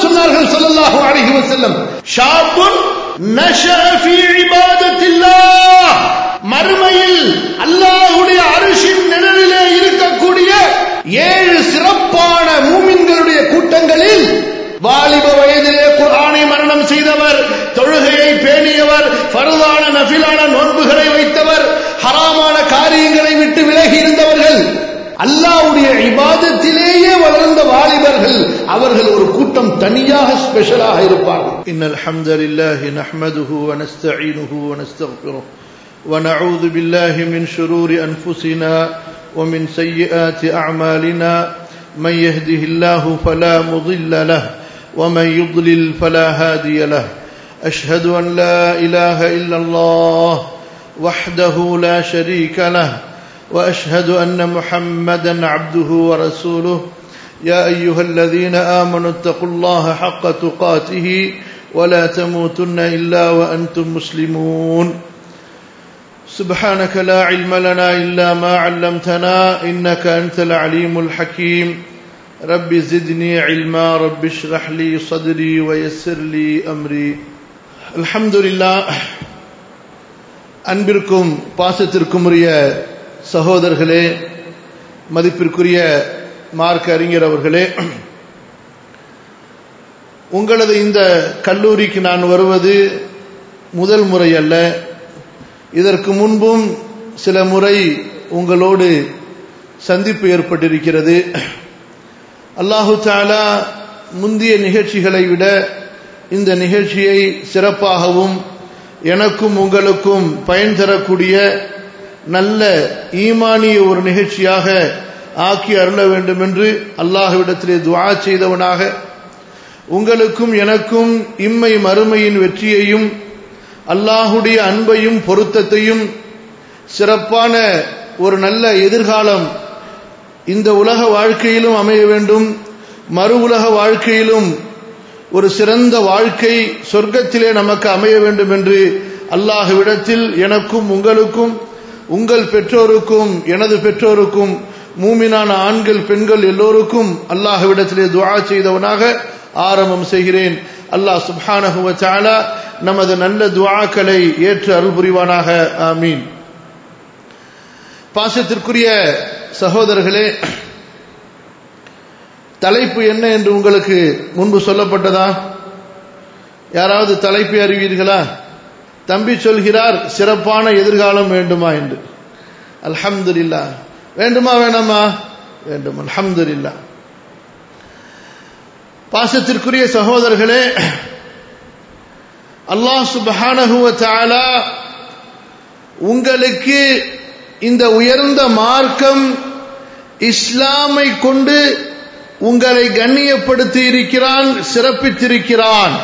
சொன்னார்கள் ஸல்லல்லாஹு அலைஹி வஸல்லம் ஷாபுன் நஷஅ ஃபீ இபாதத்தில்லாஹ் மறுமையில் அல்லாஹ்வுடைய அரிசின் நிழலிலே இருக்கக்கூடிய ஏழு சிறப்பான மூமின்களுடைய கூட்டங்களில் வாலிப வயதிலே குர்ஆனை மரணம் செய்தவர் தொழுகையை பேணியவர் ஃபர்தான நஃபிலான நோன்புகளை வைத்தவர் ஹராமான காரியங்களை விட்டு விலகி இருந்தவர்கள் அல்லாஹ்வுடைய இபாதத்திலேயே வளர்ந்த வாலிபர்கள் அவர்கள் ஒரு கூட்டம் தனியாக ஸ்பெஷலாக இருப்பார்கள் إن الحمد لله نحمده ونستعينه ونستغفره ونعوذ بالله من شرور أنفسنا ومن سيئات أعمالنا من يهده الله فلا مضل له ومن يضلل فلا هادي له أشهد أن لا إله إلا الله وحده لا شريك له وأشهد أن محمدا عبده ورسوله يا أيها الذين آمنوا اتقوا الله حق تقاته ولا تموتن إلا وأنتم مسلمون سبحانك لا علم لنا إلا ما علمتنا إنك أنت العليم الحكيم رب زدني علما رب اشرح لي صدري ويسر لي أمري الحمد لله அன்பிற்கும் பாசத்திற்கும் உரிய சகோதரர்களே மதிப்பிற்குரிய மார்க் அறிஞர் அவர்களே உங்களது இந்த கல்லூரிக்கு நான் வருவது முதல் முறை அல்ல இதற்கு முன்பும் சில முறை உங்களோடு சந்திப்பு ஏற்பட்டிருக்கிறது அல்லாஹு தாலா முந்திய நிகழ்ச்சிகளை விட இந்த நிகழ்ச்சியை சிறப்பாகவும் எனக்கும் உங்களுக்கும் பயன் தரக்கூடிய நல்ல ஈமானிய ஒரு நிகழ்ச்சியாக ஆக்கி அருள வேண்டும் என்று அல்லாஹ்விடத்திலே துவா செய்தவனாக உங்களுக்கும் எனக்கும் இம்மை மறுமையின் வெற்றியையும் அல்லாஹுடைய அன்பையும் பொருத்தத்தையும் சிறப்பான ஒரு நல்ல எதிர்காலம் இந்த உலக வாழ்க்கையிலும் அமைய வேண்டும் மறு உலக வாழ்க்கையிலும் ஒரு சிறந்த வாழ்க்கை சொர்க்கத்திலே நமக்கு அமைய வேண்டும் என்று அல்லாஹுவிடத்தில் எனக்கும் உங்களுக்கும் உங்கள் பெற்றோருக்கும் எனது பெற்றோருக்கும் மூமினான ஆண்கள் பெண்கள் எல்லோருக்கும் அல்லாஹுவிடத்திலே துவா செய்தவனாக ஆரம்பம் செய்கிறேன் அல்லாஹ் சுப்ஹானஹுவ சாலா நமது நல்ல துவாக்களை ஏற்று அருள் புரிவானாக ஆமீன் பாசத்திற்குரிய சகோதரர்களே தலைப்பு என்ன என்று உங்களுக்கு முன்பு சொல்லப்பட்டதா யாராவது தலைப்பை அறிவீர்களா தம்பி சொல்கிறார் சிறப்பான எதிர்காலம் வேண்டுமா என்று அல்ஹம்துலில்லா வேண்டுமா வேணாமா வேண்டும் அல்ஹம்துலில்லா பாசத்திற்குரிய சகோதரர்களே அல்லாஹ் சுபஹானஹுவ தஆலா உங்களுக்கு இந்த உயர்ந்த மார்க்கம் இஸ்லாமை கொண்டு உங்களை கண்ணியப்படுத்தி இருக்கிறான் சிறப்பித்திருக்கிறான்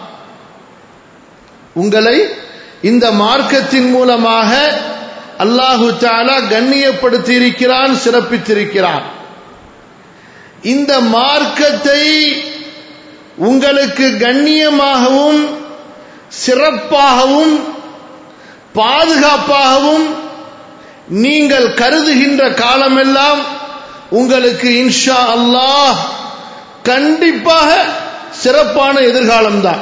உங்களை இந்த மார்க்கத்தின் மூலமாக அல்லாஹு தாலா கண்ணியப்படுத்தி இருக்கிறான் சிறப்பித்திருக்கிறான் இந்த மார்க்கத்தை உங்களுக்கு கண்ணியமாகவும் சிறப்பாகவும் பாதுகாப்பாகவும் நீங்கள் கருதுகின்ற காலமெல்லாம் உங்களுக்கு இன்ஷா அல்லாஹ் கண்டிப்பாக சிறப்பான எதிர்காலம்தான்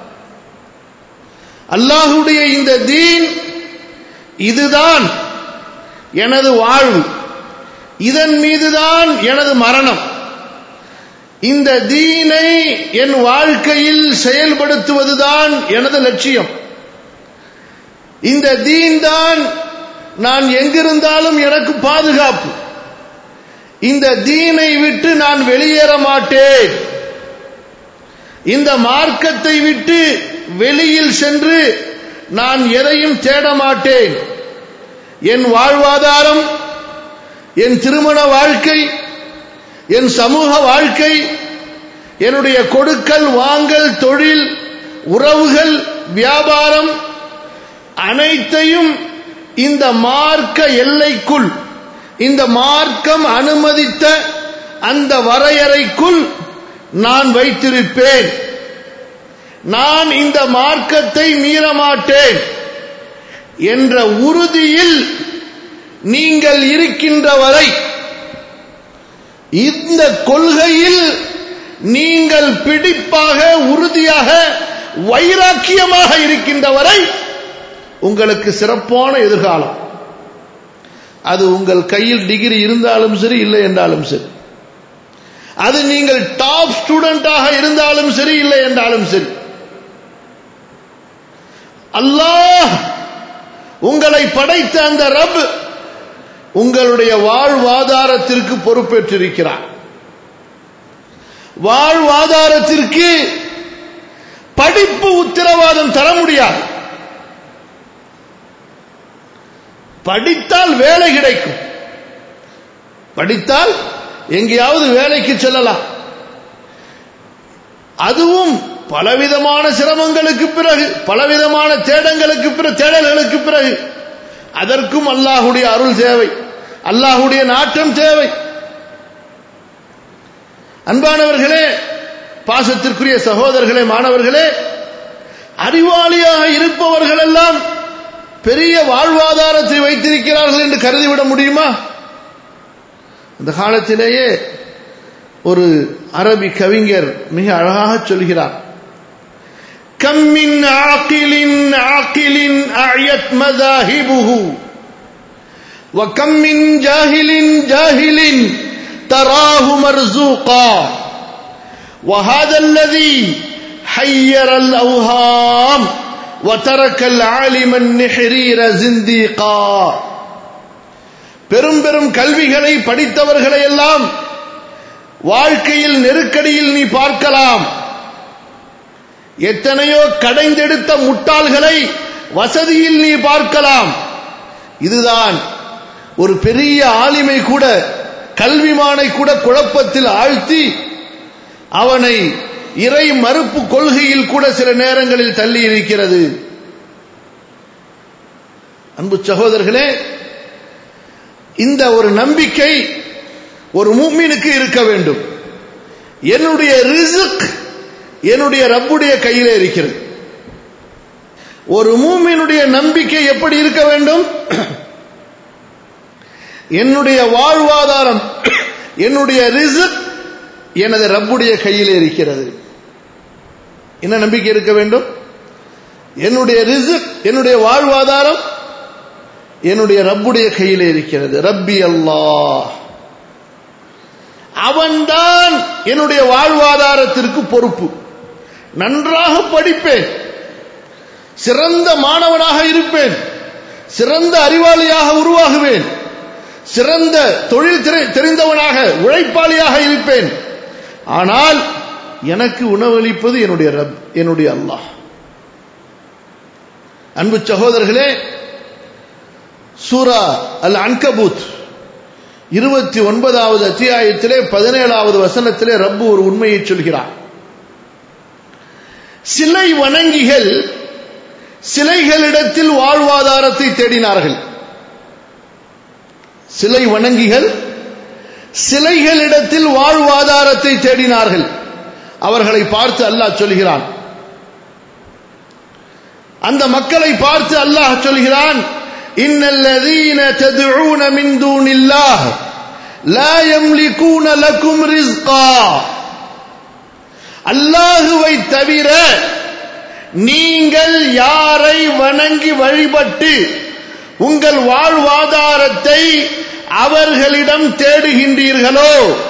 அல்லாஹுடைய இந்த தீன் இதுதான் எனது வாழ்வு இதன் மீதுதான் எனது மரணம் இந்த தீனை என் வாழ்க்கையில் செயல்படுத்துவதுதான் எனது லட்சியம் இந்த தீன் தான் நான் எங்கிருந்தாலும் எனக்கு பாதுகாப்பு இந்த தீனை விட்டு நான் வெளியேற மாட்டேன் இந்த மார்க்கத்தை விட்டு வெளியில் சென்று நான் எதையும் தேட மாட்டேன் என் வாழ்வாதாரம் என் திருமண வாழ்க்கை என் சமூக வாழ்க்கை என்னுடைய கொடுக்கல் வாங்கல் தொழில் உறவுகள் வியாபாரம் அனைத்தையும் இந்த மார்க்க எல்லைக்குள் இந்த மார்க்கம் அனுமதித்த அந்த வரையறைக்குள் நான் வைத்திருப்பேன் நான் இந்த மார்க்கத்தை மீறமாட்டேன் என்ற உறுதியில் நீங்கள் இருக்கின்ற வரை இந்த கொள்கையில் நீங்கள் பிடிப்பாக உறுதியாக வைராக்கியமாக இருக்கின்ற வரை உங்களுக்கு சிறப்பான எதிர்காலம் அது உங்கள் கையில் டிகிரி இருந்தாலும் சரி இல்லை என்றாலும் சரி அது நீங்கள் டாப் ஸ்டூடெண்டாக இருந்தாலும் சரி இல்லை என்றாலும் சரி அல்லாஹ் உங்களை படைத்த அந்த ரப் உங்களுடைய வாழ்வாதாரத்திற்கு பொறுப்பேற்றிருக்கிறார் வாழ்வாதாரத்திற்கு படிப்பு உத்தரவாதம் தர முடியாது படித்தால் வேலை கிடைக்கும் படித்தால் எங்கேயாவது வேலைக்கு செல்லலாம் அதுவும் பலவிதமான சிரமங்களுக்கு பிறகு பலவிதமான தேடங்களுக்கு பிறகு தேடல்களுக்கு பிறகு அதற்கும் அல்லாஹுடைய அருள் தேவை அல்லாஹுடைய நாட்டம் தேவை அன்பானவர்களே பாசத்திற்குரிய சகோதரர்களே மாணவர்களே அறிவாளியாக இருப்பவர்கள் எல்லாம் பெரிய வாழ்வாதாரத்தை வைத்திருக்கிறார்கள் என்று கருதிவிட முடியுமா அந்த காலத்திலேயே ஒரு அரபி கவிஞர் மிக அழகாக சொல்கிறார் كم من عاقل عاقل أعيت مذاهبه وكم من جاهل جاهل تراه مرزوقا وهذا الذي حير الأوهام وترك العالم النحرير زنديقا பெரும் பெரும் கல்விகளை படித்தவர்களை எல்லாம் வாழ்க்கையில் நெருக்கடியில் நீ பார்க்கலாம் எத்தனையோ கடைந்தெடுத்த முட்டாள்களை வசதியில் நீ பார்க்கலாம் இதுதான் ஒரு பெரிய ஆலிமை கூட கல்விமானை கூட குழப்பத்தில் ஆழ்த்தி அவனை இறை மறுப்பு கொள்கையில் கூட சில நேரங்களில் தள்ளி இருக்கிறது அன்பு சகோதரர்களே இந்த ஒரு நம்பிக்கை ஒரு மூமினுக்கு இருக்க வேண்டும் என்னுடைய ரிசுக் என்னுடைய ரப்புடைய கையிலே இருக்கிறது ஒரு மூமினுடைய நம்பிக்கை எப்படி இருக்க வேண்டும் என்னுடைய வாழ்வாதாரம் என்னுடைய ரிசுக் எனது ரப்புடைய கையிலே இருக்கிறது என்ன நம்பிக்கை இருக்க வேண்டும் என்னுடைய ரிசுக் என்னுடைய வாழ்வாதாரம் என்னுடைய ரப்புடைய கையிலே இருக்கிறது ரப்பி அல்லாஹ் அவன்தான் என்னுடைய வாழ்வாதாரத்திற்கு பொறுப்பு நன்றாக படிப்பேன் சிறந்த மாணவனாக இருப்பேன் சிறந்த அறிவாளியாக உருவாகுவேன் சிறந்த தொழில் தெரிந்தவனாக உழைப்பாளியாக இருப்பேன் ஆனால் எனக்கு உணவளிப்பது என்னுடைய ரப் என்னுடைய அல்லாஹ் அன்பு சகோதரர்களே சூரா அல் அன்கபூத் இருபத்தி ஒன்பதாவது அத்தியாயத்திலே பதினேழாவது வசனத்திலே ரப்பு ஒரு உண்மையை சொல்கிறார் சிலை வணங்கிகள் சிலைகளிடத்தில் வாழ்வாதாரத்தை தேடினார்கள் சிலை வணங்கிகள் சிலைகளிடத்தில் வாழ்வாதாரத்தை தேடினார்கள் அவர்களை பார்த்து அல்லாஹ் சொல்கிறான் அந்த மக்களை பார்த்து அல்லாஹ் சொல்கிறான் إن الذين تدعون من دون الله لا يملكون لكم رزقا அல்லாஹுவை தவிர நீங்கள் யாரை வணங்கி வழிபட்டு உங்கள் வாழ்வாதாரத்தை அவர்களிடம் தேடுகின்றீர்களோ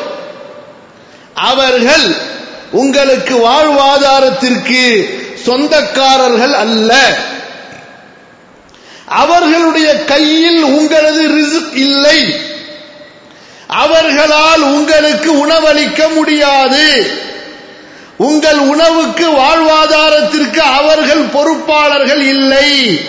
அவர்கள் உங்களுக்கு வாழ்வாதாரத்திற்கு சொந்தக்காரர்கள் அல்ல அவர்களுடைய கையில் உங்களது ரிசுக் இல்லை அவர்களால் உங்களுக்கு உணவளிக்க முடியாது உங்கள் உணவுக்கு வாழ்வாதாரத்திற்கு அவர்கள் பொறுப்பாளர்கள் இல்லை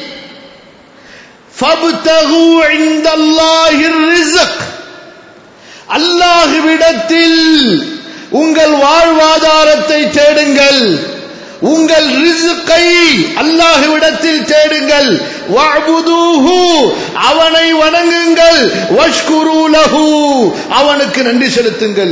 அல்லாஹுவிடத்தில் உங்கள் வாழ்வாதாரத்தை தேடுங்கள் உங்கள் ரிசுக்கை அல்லாஹுவிடத்தில் தேடுங்கள் வஅபுதூஹு அவனை வணங்குங்கள் வஷ்குரு லஹு அவனுக்கு நன்றி செலுத்துங்கள்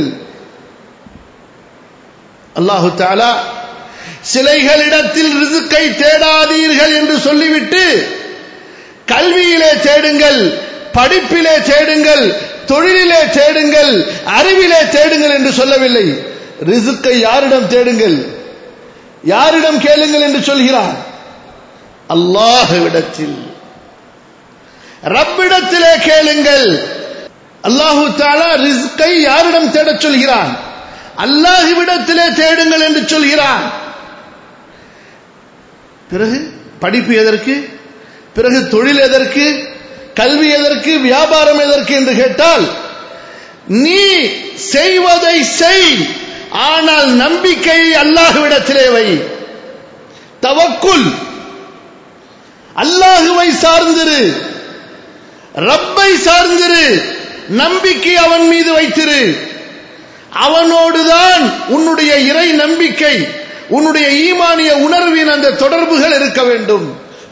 அல்லாஹு தாலா சிலைகளிடத்தில் ரிசுக்கை தேடாதீர்கள் என்று சொல்லிவிட்டு கல்வியிலே தேடுங்கள் படிப்பிலே தேடுங்கள் தொழிலிலே தேடுங்கள் அறிவிலே தேடுங்கள் என்று சொல்லவில்லை ரிசுக்கை யாரிடம் தேடுங்கள் யாரிடம் கேளுங்கள் என்று சொல்கிறான் அல்லாஹ்விடத்தில் ரப்பிடத்திலே கேளுங்கள் அல்லாஹு தாலா ரிஸ்கை யாரிடம் தேடச் சொல்கிறான் அல்லாஹுவிடத்திலே தேடுங்கள் என்று சொல்கிறான் பிறகு படிப்பு எதற்கு பிறகு தொழில் எதற்கு கல்வி எதற்கு வியாபாரம் எதற்கு என்று கேட்டால் நீ செய்வதை செய் ஆனால் நம்பிக்கையை அல்லாஹுவிடத்திலே வை தவக்குல் அல்லாஹுவை சார்ந்திரு ரப்பை சார்ந்திரு நம்பிக்கை அவன் மீது வைத்திரு அவனோடுதான் உன்னுடைய இறை நம்பிக்கை உன்னுடைய ஈமானிய உணர்வின் அந்த தொடர்புகள் இருக்க வேண்டும்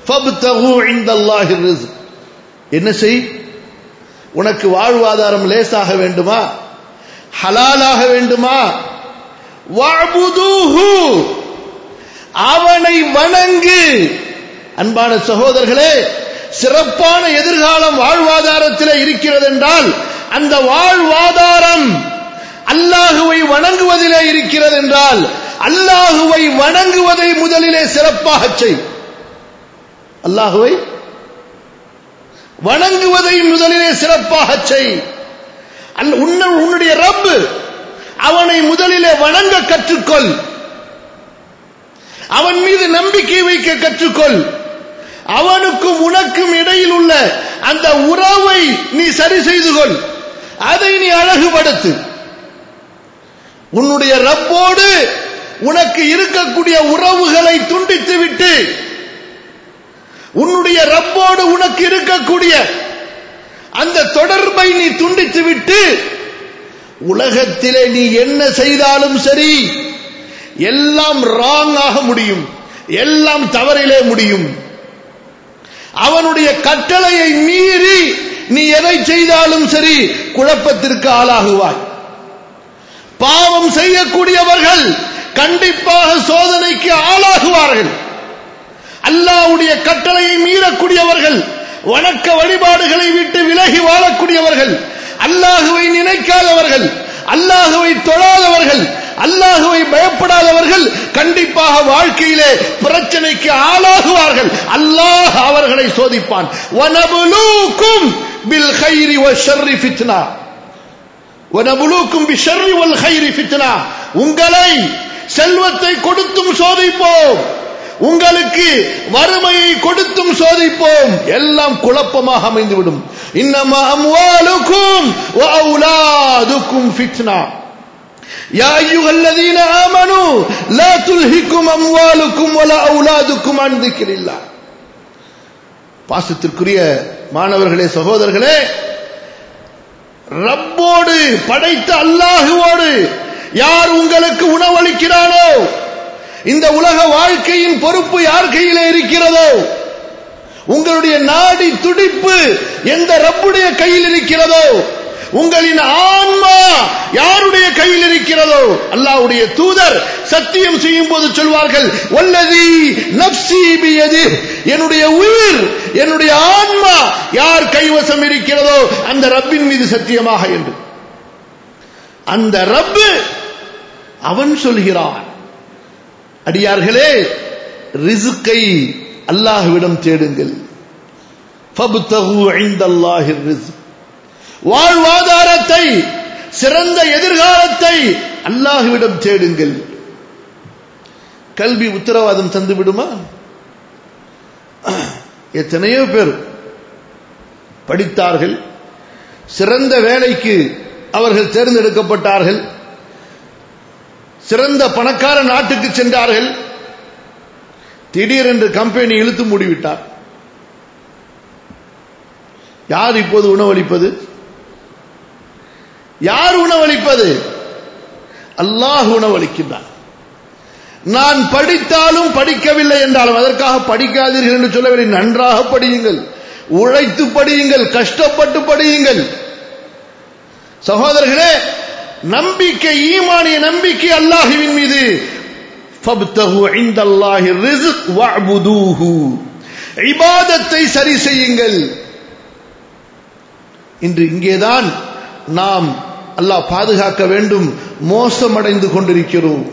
என்ன செய் உனக்கு வாழ்வாதாரம் லேசாக வேண்டுமா ஹலாலாக வேண்டுமா அவனை வணங்கு அன்பான சகோதரர்களே சிறப்பான எதிர்காலம் வாழ்வாதாரத்தில் இருக்கிறது என்றால் அந்த வாழ்வாதாரம் அல்லாஹுவை வணங்குவதிலே இருக்கிறது என்றால் அல்லாஹுவை வணங்குவதை முதலிலே சிறப்பாக செய் அல்லாஹுவை வணங்குவதை முதலிலே சிறப்பாக செய் உன்னுடைய ரப்பு அவனை முதலிலே வணங்க கற்றுக்கொள் அவன் மீது நம்பிக்கை வைக்க கற்றுக்கொள் அவனுக்கும் உனக்கும் இடையில் உள்ள அந்த உறவை நீ சரி செய்து கொள் அதை நீ அழகுபடுத்து உன்னுடைய ரப்போடு உனக்கு இருக்கக்கூடிய உறவுகளை துண்டித்து விட்டு உன்னுடைய ரப்போடு உனக்கு இருக்கக்கூடிய அந்த தொடர்பை நீ துண்டித்து விட்டு உலகத்திலே நீ என்ன செய்தாலும் சரி எல்லாம் ராங் ஆக முடியும் எல்லாம் தவறிலே முடியும் அவனுடைய கட்டளையை மீறி நீ எதை செய்தாலும் சரி குழப்பத்திற்கு ஆளாகுவாய் பாவம் செய்யக்கூடியவர்கள் கண்டிப்பாக சோதனைக்கு ஆளாகுவார்கள் அல்லாவுடைய கட்டளையை மீறக்கூடியவர்கள் வணக்க வழிபாடுகளை விட்டு விலகி வாழக்கூடியவர்கள் அல்லாஹுவை நினைக்காதவர்கள் அல்லாஹுவை தொழாதவர்கள் அல்லாஹுவை பயப்படாதவர்கள் கண்டிப்பாக வாழ்க்கையிலே பிரச்சனைக்கு ஆளாகுவார்கள் அல்லாஹ் அவர்களை சோதிப்பான் வனபுலூக்கும் பில் கைரி ஷர்ரி ஃபித்னா வனபுலூக்கும் பி ஷர்ரி வல் கைரி ஃபித்னா உங்களை செல்வத்தை கொடுத்தும் சோதிப்போம் உங்களுக்கு வறுமையை கொடுத்தும் சோதிப்போம் எல்லாம் குழப்பமாக அமைந்துவிடும் இன்னமா அம்வாலுக்கும் வஅவுலாதுக்கும் ஃபித்னா يا أيها الذين آمنوا لا تلهكم أموالكم ولا أولادكم عن ذكر الله பாசத்திற்குரிய மாணவர்களே சகோதரர்களே ரப்போடு படைத்த அல்லாஹுவோடு யார் உங்களுக்கு உணவளிக்கிறானோ இந்த உலக வாழ்க்கையின் பொறுப்பு யார் கையிலே இருக்கிறதோ உங்களுடைய நாடி துடிப்பு எந்த ரப்புடைய கையில் இருக்கிறதோ உங்களின் ஆன்மா யாருடைய கையில் இருக்கிறதோ அல்லாவுடைய தூதர் சத்தியம் செய்யும் போது சொல்வார்கள் வல்லதி நப்சி பியது என்னுடைய உயிர் என்னுடைய ஆன்மா யார் கைவசம் இருக்கிறதோ அந்த ரப்பின் மீது சத்தியமாக என்று அந்த ரப்பு அவன் சொல்கிறான் அடியார்களே ரிசுக்கை அல்லாஹ்விடம் தேடுங்கள் ஃபப்தகு இந்தல்லாஹிர் ரிஸ்க் வாழ்வாதாரத்தை சிறந்த எதிர்காலத்தை அல்லாஹுவிடம் தேடுங்கள் கல்வி உத்தரவாதம் தந்து விடுமா எத்தனையோ பேர் படித்தார்கள் சிறந்த வேலைக்கு அவர்கள் தேர்ந்தெடுக்கப்பட்டார்கள் சிறந்த பணக்கார நாட்டுக்கு சென்றார்கள் திடீரென்று கம்பெனி இழுத்து மூடிவிட்டார் யார் இப்போது உணவளிப்பது யார் உணவளிப்பது அல்லாஹ் உணவளிக்கின்றான் நான் படித்தாலும் படிக்கவில்லை என்றாலும் அதற்காக படிக்காதீர்கள் என்று சொல்லவில்லை நன்றாக படியுங்கள் உழைத்து படியுங்கள் கஷ்டப்பட்டு படியுங்கள் சகோதரர்களே நம்பிக்கை ஈமானிய நம்பிக்கை அல்லாஹுவின் மீது இபாதத்தை சரி செய்யுங்கள் இன்று இங்கேதான் நாம் அல்லாஹ் பாதுகாக்க வேண்டும் மோசமடைந்து கொண்டிருக்கிறோம்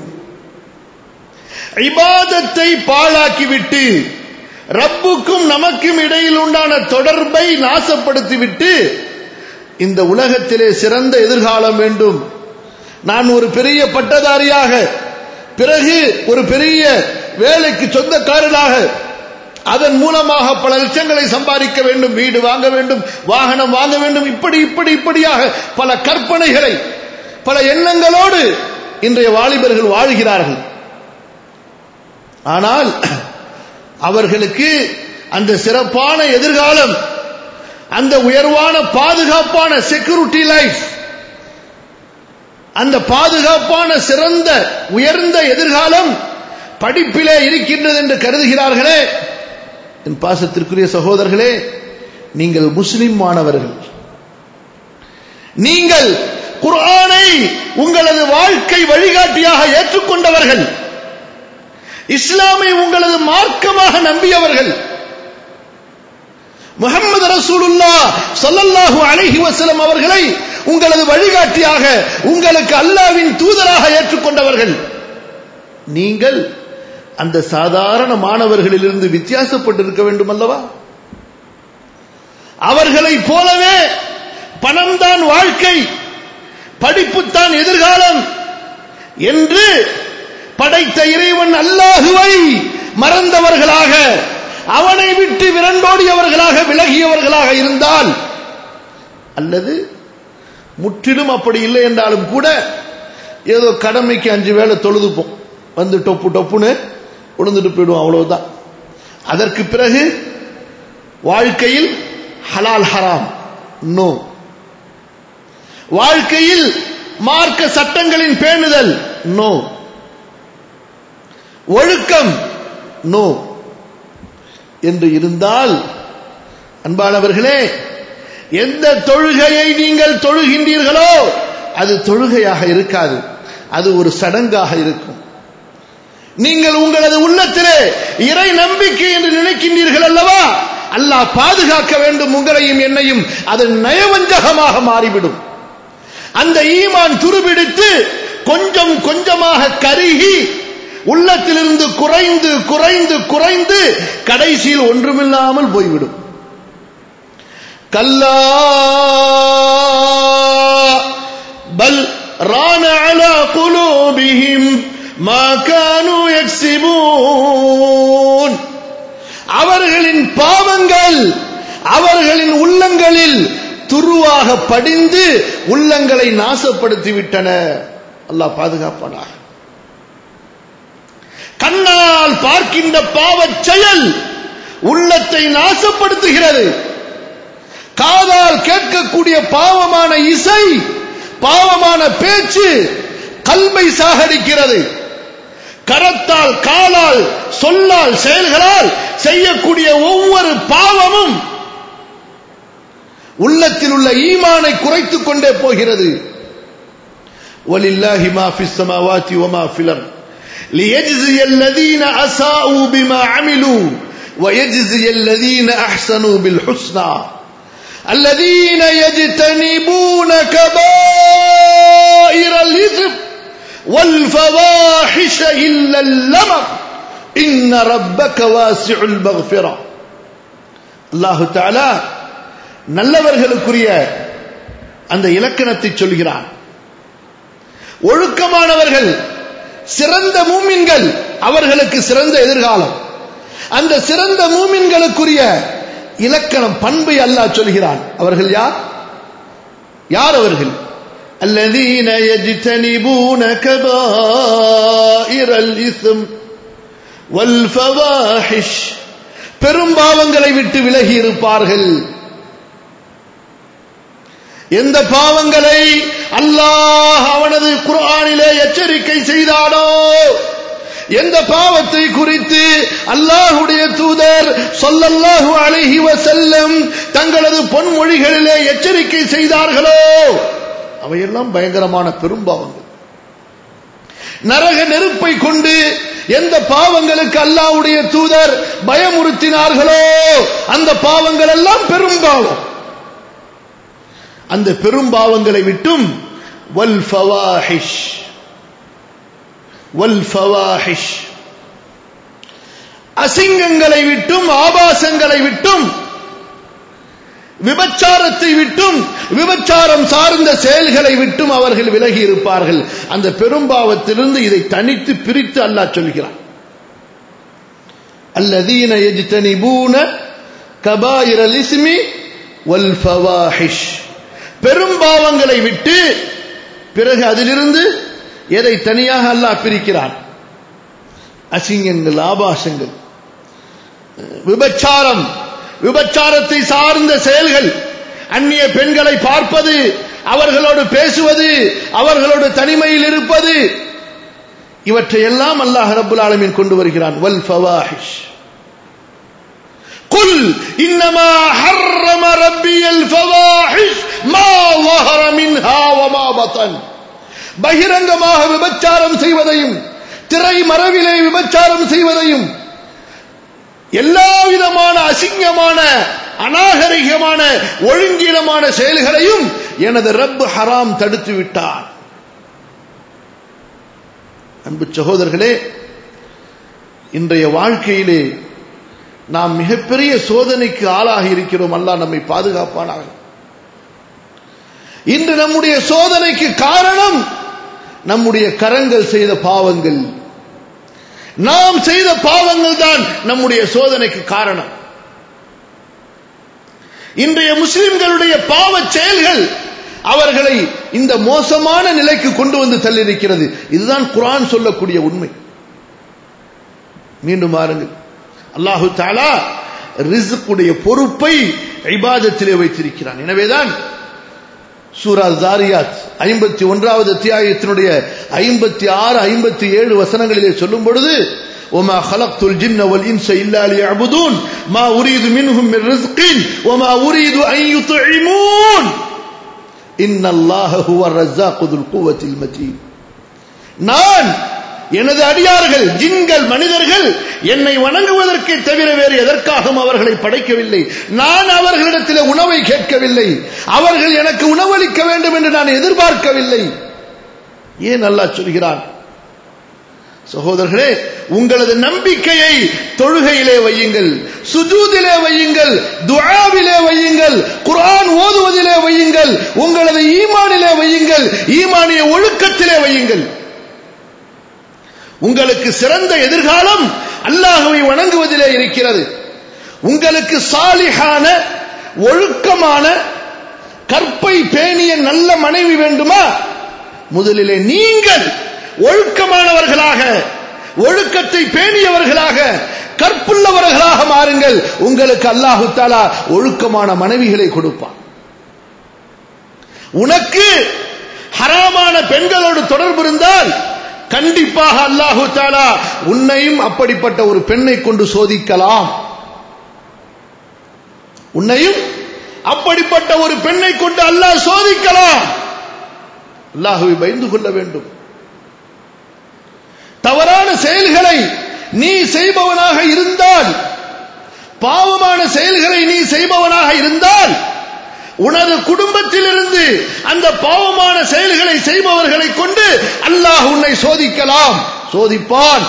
இபாதத்தை பாழாக்கிவிட்டு ரப்புக்கும் நமக்கும் இடையில் உண்டான தொடர்பை நாசப்படுத்திவிட்டு இந்த உலகத்திலே சிறந்த எதிர்காலம் வேண்டும் நான் ஒரு பெரிய பட்டதாரியாக பிறகு ஒரு பெரிய வேலைக்கு சொந்தக்காரனாக அதன் மூலமாக பல லட்சங்களை சம்பாதிக்க வேண்டும் வீடு வாங்க வேண்டும் வாகனம் வாங்க வேண்டும் இப்படி இப்படி இப்படியாக பல கற்பனைகளை பல எண்ணங்களோடு இன்றைய வாலிபர்கள் வாழ்கிறார்கள் ஆனால் அவர்களுக்கு அந்த சிறப்பான எதிர்காலம் அந்த உயர்வான பாதுகாப்பான செக்யூரிட்டி லைஃப் அந்த பாதுகாப்பான சிறந்த உயர்ந்த எதிர்காலம் படிப்பிலே இருக்கின்றது என்று கருதுகிறார்களே என் பாசத்திற்குரிய சகோதரர்களே நீங்கள் முஸ்லிம் மாணவர்கள் நீங்கள் குர்ஆனை உங்களது வாழ்க்கை வழிகாட்டியாக ஏற்றுக்கொண்டவர்கள் இஸ்லாமை உங்களது மார்க்கமாக நம்பியவர்கள் முகமது ரசூலுல்லா சொல்லல்லாஹு அலைஹி வஸல்லம் அவர்களை உங்களது வழிகாட்டியாக உங்களுக்கு அல்லாவின் தூதராக ஏற்றுக்கொண்டவர்கள் நீங்கள் அந்த சாதாரண மாணவர்களிலிருந்து வித்தியாசப்பட்டிருக்க வேண்டும் அல்லவா அவர்களைப் போலவே பணம்தான் வாழ்க்கை படிப்புத்தான் எதிர்காலம் என்று படைத்த இறைவன் அல்லாஹுவை மறந்தவர்களாக அவனை விட்டு விரண்டோடியவர்களாக விலகியவர்களாக இருந்தால் அல்லது முற்றிலும் அப்படி இல்லை என்றாலும் கூட ஏதோ கடமைக்கு அஞ்சு வேளை தொழுதுப்போம் வந்து டொப்பு டொப்புன்னு உளுந்துட்டு போயிடுவோம் அவ்வளவுதான் அதற்கு பிறகு வாழ்க்கையில் ஹலால் ஹராம் நோ வாழ்க்கையில் மார்க்க சட்டங்களின் பேணுதல் நோ ஒழுக்கம் நோ என்று இருந்தால் அன்பானவர்களே எந்த தொழுகையை நீங்கள் தொழுகின்றீர்களோ அது தொழுகையாக இருக்காது அது ஒரு சடங்காக இருக்கும் நீங்கள் உங்களது உள்ளத்திலே இறை நம்பிக்கை என்று நினைக்கின்றீர்கள் அல்லவா அல்லாஹ் பாதுகாக்க வேண்டும் உங்களையும் என்னையும் அது நயவஞ்சகமாக மாறிவிடும் அந்த ஈமான் துருபிடித்து கொஞ்சம் கொஞ்சமாக கருகி உள்ளத்திலிருந்து குறைந்து குறைந்து குறைந்து கடைசியில் ஒன்றுமில்லாமல் போய்விடும் கல்லா பல் ரான அலா குலூபிஹிம் மா கானு யக்ஸிபூன் அவர்களின் பாவங்கள் அவர்களின் உள்ளங்களில் துருவாக படிந்து உள்ளங்களை நாசப்படுத்தி விட்டன அல்லாஹ் பாதுகாப்பானாக கண்ணால் பார்க்கின்ற பாவச் செயல் உள்ளத்தை நாசப்படுத்துகிறது காதால் கேட்கக்கூடிய பாவமான இசை பாவமான பேச்சு கல்வை சாகடிக்கிறது கரத்தால் காலால் சொல்லால் செயல்களால் செய்யக்கூடிய ஒவ்வொரு பாவமும் உள்ளத்தில் உள்ள ஈமானை குறைத்துக் கொண்டே போகிறது وَلِلَّهِ مَا فِي السَّمَاوَاتِ وَمَا فِي الْأَرْضِ لِيَجْزِيَ الَّذِينَ أَسَاءُوا بِمَا عَمِلُوا وَيَجْزِيَ الَّذِينَ أَحْسَنُوا بِالْحُسْنَى الَّذِينَ يَجْتَنِبُونَ كَبَائِرَ الْإِثْمِ والفواحش إلا اللمم إن ربك واسع المغفرة அல்லாஹு தாலா நல்லவர்களுக்குரிய அந்த இலக்கணத்தை சொல்கிறான் ஒழுக்கமானவர்கள் சிறந்த மூமின்கள் அவர்களுக்கு சிறந்த எதிர்காலம் அந்த சிறந்த மூமின்களுக்குரிய இலக்கணம் பண்பை அல்லாஹ் சொல்கிறான் அவர்கள் யார் யார் அவர்கள் الذين يجتنبون كبائر الإثم والفواحش பெரும்பாவங்களை விட்டு விலகி இருப்பார்கள் எந்த பாவங்களை அல்லாஹ் அவனது குர்ஆனிலே எச்சரிக்கை செய்தானோ எந்த பாவத்தை குறித்து அல்லாஹுடைய தூதர் சொல்லல்லாஹு அலைஹி வசல்லம் தங்களது பொன்மொழிகளிலே எச்சரிக்கை செய்தார்களோ அவையெல்லாம் பயங்கரமான பெரும்பாவங்கள் நரக நெருப்பை கொண்டு எந்த பாவங்களுக்கு அல்லாவுடைய தூதர் பயமுறுத்தினார்களோ அந்த பாவங்கள் எல்லாம் பெரும்பாவம் அந்த பெரும்பாவங்களை விட்டும் வல் ஃபவாஹிஷ் வல் ஃபவாஹிஷ் அசிங்கங்களை விட்டும் ஆபாசங்களை விட்டும் விபச்சாரத்தை விட்டும் விபச்சாரம் சார்ந்த செயல்களை விட்டும் அவர்கள் விலகி இருப்பார்கள் அந்த பெரும்பாவத்திலிருந்து இதை தனித்து பிரித்து அல்லாஹ் சொல்கிறான் الذين يجتنبون كبائر الاسم والفواحش பெரும்பாவங்களை விட்டு பிறகு அதிலிருந்து எதை தனியாக அல்லாஹ் பிரிக்கிறான் அசிங்கங்கள் ஆபாசங்கள் விபச்சாரம் விபச்சாரத்தை சார்ந்த செயல்கள் அந்நிய பெண்களை பார்ப்பது அவர்களோடு பேசுவது அவர்களோடு தனிமையில் இருப்பது இவற்றை எல்லாம் அல்லாஹ் ரப்புல் ஆலமீன் கொண்டு வருகிறான் வல் ஃபவாஹிஷ் قل انما حرم ربي الفواحش ما ظهر منها وما بطن பகிரங்கமாக விபச்சாரம் செய்வதையும் திரை மறைவிலே விபச்சாரம் செய்வதையும் எல்லா விதமான அசிங்கமான அநாகரிகமான ஒழுங்கீனமான செயல்களையும் எனது ரப் ஹராம் தடுத்து விட்டார் அன்பு சகோதரர்களே இன்றைய வாழ்க்கையிலே நாம் மிகப்பெரிய சோதனைக்கு ஆளாகி இருக்கிறோம் அல்லாஹ் நம்மை பாதுகாப்பானாக இன்று நம்முடைய சோதனைக்கு காரணம் நம்முடைய கரங்கள் செய்த பாவங்கள் நாம் செய்த பாவங்கள் தான் நம்முடைய சோதனைக்கு காரணம் இன்றைய முஸ்லிம்களுடைய பாவ செயல்கள் அவர்களை இந்த மோசமான நிலைக்கு கொண்டு வந்து தள்ளியிருக்கிறது இதுதான் குரான் சொல்லக்கூடிய உண்மை மீண்டும் பாருங்கள் அல்லாஹு தாலா ரிசுக்குடைய பொறுப்பை இபாதத்திலே வைத்திருக்கிறான் எனவேதான் சூரா ஜாரியாத் ஐம்பத்தி ஒன்றாவது அத்தியாயத்தினுடைய ஐம்பத்தி ஆறு ஐம்பத்தி ஏழு வசனங்களிலே சொல்லும் பொழுது وما خلقت الجن والإنس إلا ليعبدون ما أريد منهم من رزق وما أريد أن يطعمون إن الله هو الرزاق ذو القوة المتين நான் எனது அடியார்கள் ஜின்கள் மனிதர்கள் என்னை வணங்குவதற்கு தவிர வேறு எதற்காகவும் அவர்களை படைக்கவில்லை நான் அவர்களிடத்தில் உணவை கேட்கவில்லை அவர்கள் எனக்கு உணவளிக்க வேண்டும் என்று நான் எதிர்பார்க்கவில்லை ஏன் அல்லாஹ் சொல்கிறான் சகோதரர்களே உங்களது நம்பிக்கையை தொழுகையிலே வையுங்கள் சுஜூதிலே வையுங்கள் துஆவிலே வையுங்கள் குர்ஆன் ஓதுவதிலே வையுங்கள் உங்களது ஈமானிலே வையுங்கள் ஈமானிய ஒழுக்கத்திலே வையுங்கள் உங்களுக்கு சிறந்த எதிர்காலம் அல்லாஹுவை வணங்குவதிலே இருக்கிறது உங்களுக்கு சாலிகான ஒழுக்கமான கற்பை பேணிய நல்ல மனைவி வேண்டுமா முதலிலே நீங்கள் ஒழுக்கமானவர்களாக ஒழுக்கத்தை பேணியவர்களாக கற்புள்ளவர்களாக மாறுங்கள் உங்களுக்கு அல்லாஹு தாலா ஒழுக்கமான மனைவிகளை கொடுப்பான் உனக்கு ஹராமான பெண்களோடு தொடர்பு இருந்தால் கண்டிப்பாக அல்லாஹு தாலா உன்னையும் அப்படிப்பட்ட ஒரு பெண்ணை கொண்டு சோதிக்கலாம் உன்னையும் அப்படிப்பட்ட ஒரு பெண்ணை கொண்டு அல்லாஹ் சோதிக்கலாம் அல்லாஹுவை பயந்து கொள்ள வேண்டும் தவறான செயல்களை நீ செய்பவனாக இருந்தால் பாவமான செயல்களை நீ செய்பவனாக இருந்தால் உனது குடும்பத்திலிருந்து அந்த பாவமான செயல்களை செய்பவர்களை கொண்டு அல்லாஹ் உன்னை சோதிக்கலாம் சோதிப்பான்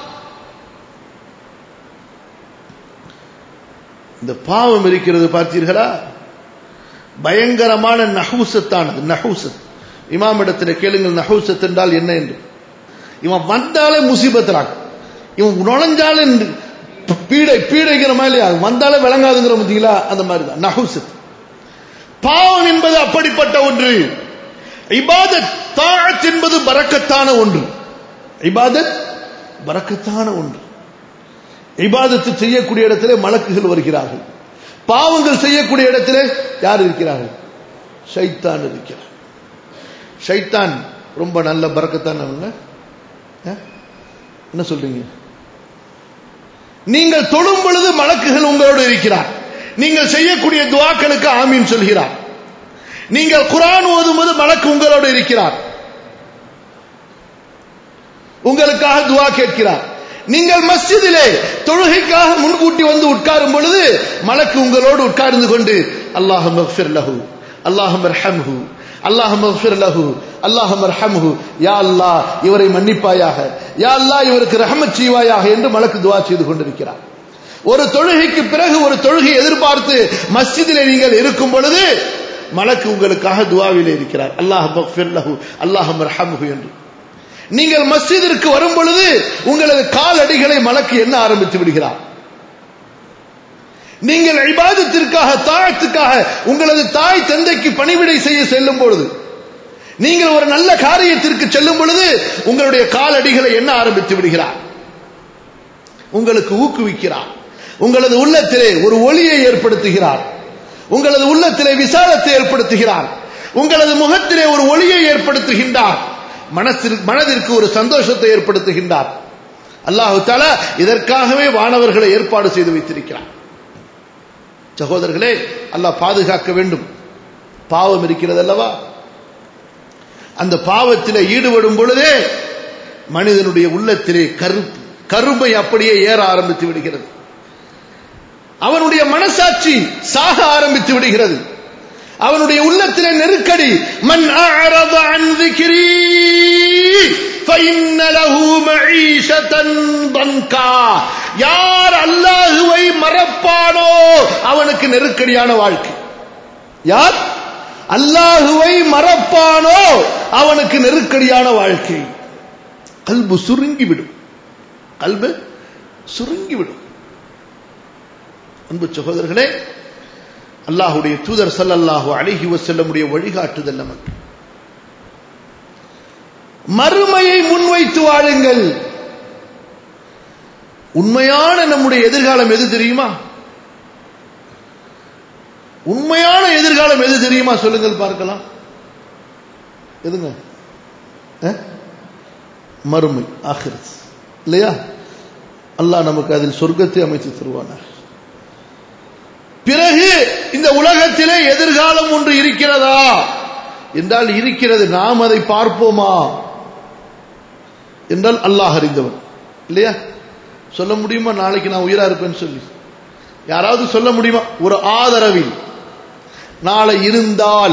இந்த பாவம் இருக்கிறது பார்த்தீர்களா பயங்கரமான நஹூசத்தானது நஹூசத் இமாம் இடத்துல கேளுங்கள் நஹூசத் என்றால் என்ன என்று இவன் வந்தாலே முசீபத்துறான் இவன் நுழைஞ்சாலே பீடை பீடைங்கிற மாதிரி வந்தாலே விளங்காதுங்கிற பார்த்தீங்களா அந்த மாதிரி தான் நஹூசத் பாவம் என்பது அப்படிப்பட்ட ஒன்று இபாதத் தாழத் என்பது பறக்கத்தான ஒன்று இபாதத் பறக்கத்தான ஒன்று இபாதத்து செய்யக்கூடிய இடத்திலே மலக்குகள் வருகிறார்கள் பாவங்கள் செய்யக்கூடிய இடத்திலே யார் இருக்கிறார்கள் ஷைத்தான் இருக்கிறார் ஷைத்தான் ரொம்ப நல்ல பறக்கத்தானவங்க என்ன சொல்றீங்க நீங்கள் தொழும் பொழுது மலக்குகள் உங்களோடு இருக்கிறார் நீங்கள் செய்யக்கூடிய துவாக்களுக்கு ஆமீன் சொல்கிறார் நீங்கள் குரான் ஓதும்போது மலக்கு உங்களோடு இருக்கிறார் உங்களுக்காக துவா கேட்கிறார் நீங்கள் மஸ்ஜிதிலே தொழுகைக்காக முன்கூட்டி வந்து உட்காரும் பொழுது மலக்கு உங்களோடு உட்கார்ந்து கொண்டு அல்லாஹ் லஹு அல்லாஹ் ரஹம்ஹு அல்லாஹ் லஹு அல்லாஹ் மர்ஹம்ஹு யா அல்லாஹ் இவரை மன்னிப்பாயாக யா அல்லாஹ் இவருக்கு ரஹமத் செய்வாயாக என்று மலக்கு துவா செய்து கொண்டிருக்கிறார் ஒரு தொழுகைக்கு பிறகு ஒரு தொழுகை எதிர்பார்த்து மஸ்ஜிதிலே நீங்கள் இருக்கும் பொழுது மலக்கு உங்களுக்காக துவாவிலே இருக்கிறார் அல்லாஹ் பக்ஃபிர் லஹு அல்லாஹ் மர்ஹம்ஹு என்று நீங்கள் மஸ்ஜிதிற்கு வரும் பொழுது உங்களது காலடிகளை மலக்கு என்ன ஆரம்பித்து விடுகிறார் நீங்கள் இபாதத்திற்காக தாழத்துக்காக உங்களது தாய் தந்தைக்கு பணிவிடை செய்ய செல்லும் பொழுது நீங்கள் ஒரு நல்ல காரியத்திற்கு செல்லும் பொழுது உங்களுடைய காலடிகளை என்ன ஆரம்பித்து விடுகிறார் உங்களுக்கு ஊக்குவிக்கிறார் உங்களது உள்ளத்திலே ஒரு ஒளியை ஏற்படுத்துகிறார் உங்களது உள்ளத்திலே விசாலத்தை ஏற்படுத்துகிறார் உங்களது முகத்திலே ஒரு ஒளியை ஏற்படுத்துகின்றார் மனசிற்கு மனதிற்கு ஒரு சந்தோஷத்தை ஏற்படுத்துகின்றார் அல்லாஹு தாலா இதற்காகவே வானவர்களை ஏற்பாடு செய்து வைத்திருக்கிறார் சகோதரர்களே அல்லாஹ் பாதுகாக்க வேண்டும் பாவம் இருக்கிறது அல்லவா அந்த பாவத்திலே ஈடுபடும் பொழுதே மனிதனுடைய உள்ளத்திலே கருப்பு கருமை அப்படியே ஏற ஆரம்பித்து விடுகிறது அவனுடைய மனசாட்சி சாக ஆரம்பித்து விடுகிறது அவனுடைய உள்ளத்திலே நெருக்கடி மன் அஅரத அன் ذِكْرِي فَإِنَّ لَهُ مَعِيشَةً ضَنْكَا யார் அல்லாஹுவை மறப்பானோ அவனுக்கு நெருக்கடியான வாழ்க்கை யார் அல்லாஹுவை மறப்பானோ அவனுக்கு நெருக்கடியான வாழ்க்கை கல்பு சுருங்கிவிடும் கல்பு சுருங்கிவிடும் அன்பு சகோதரர்களே அல்லாஹுடைய தூதர் சல்லல்லாஹு அழகி வசல்லமுடைய வழிகாட்டுதல் நமக்கு மறுமையை முன்வைத்து வாழுங்கள் உண்மையான நம்முடைய எதிர்காலம் எது தெரியுமா உண்மையான எதிர்காலம் எது தெரியுமா சொல்லுங்கள் பார்க்கலாம் எதுங்க மறுமை ஆகிறது இல்லையா அல்லாஹ் நமக்கு அதில் சொர்க்கத்தை அமைத்து தருவானார் பிறகு இந்த உலகத்திலே எதிர்காலம் ஒன்று இருக்கிறதா என்றால் இருக்கிறது நாம் அதை பார்ப்போமா என்றால் அல்லாஹ் அறிந்தவன் இல்லையா சொல்ல முடியுமா நாளைக்கு நான் உயிரா இருப்பேன்னு சொல்லி யாராவது சொல்ல முடியுமா ஒரு ஆதரவில் நாளை இருந்தால்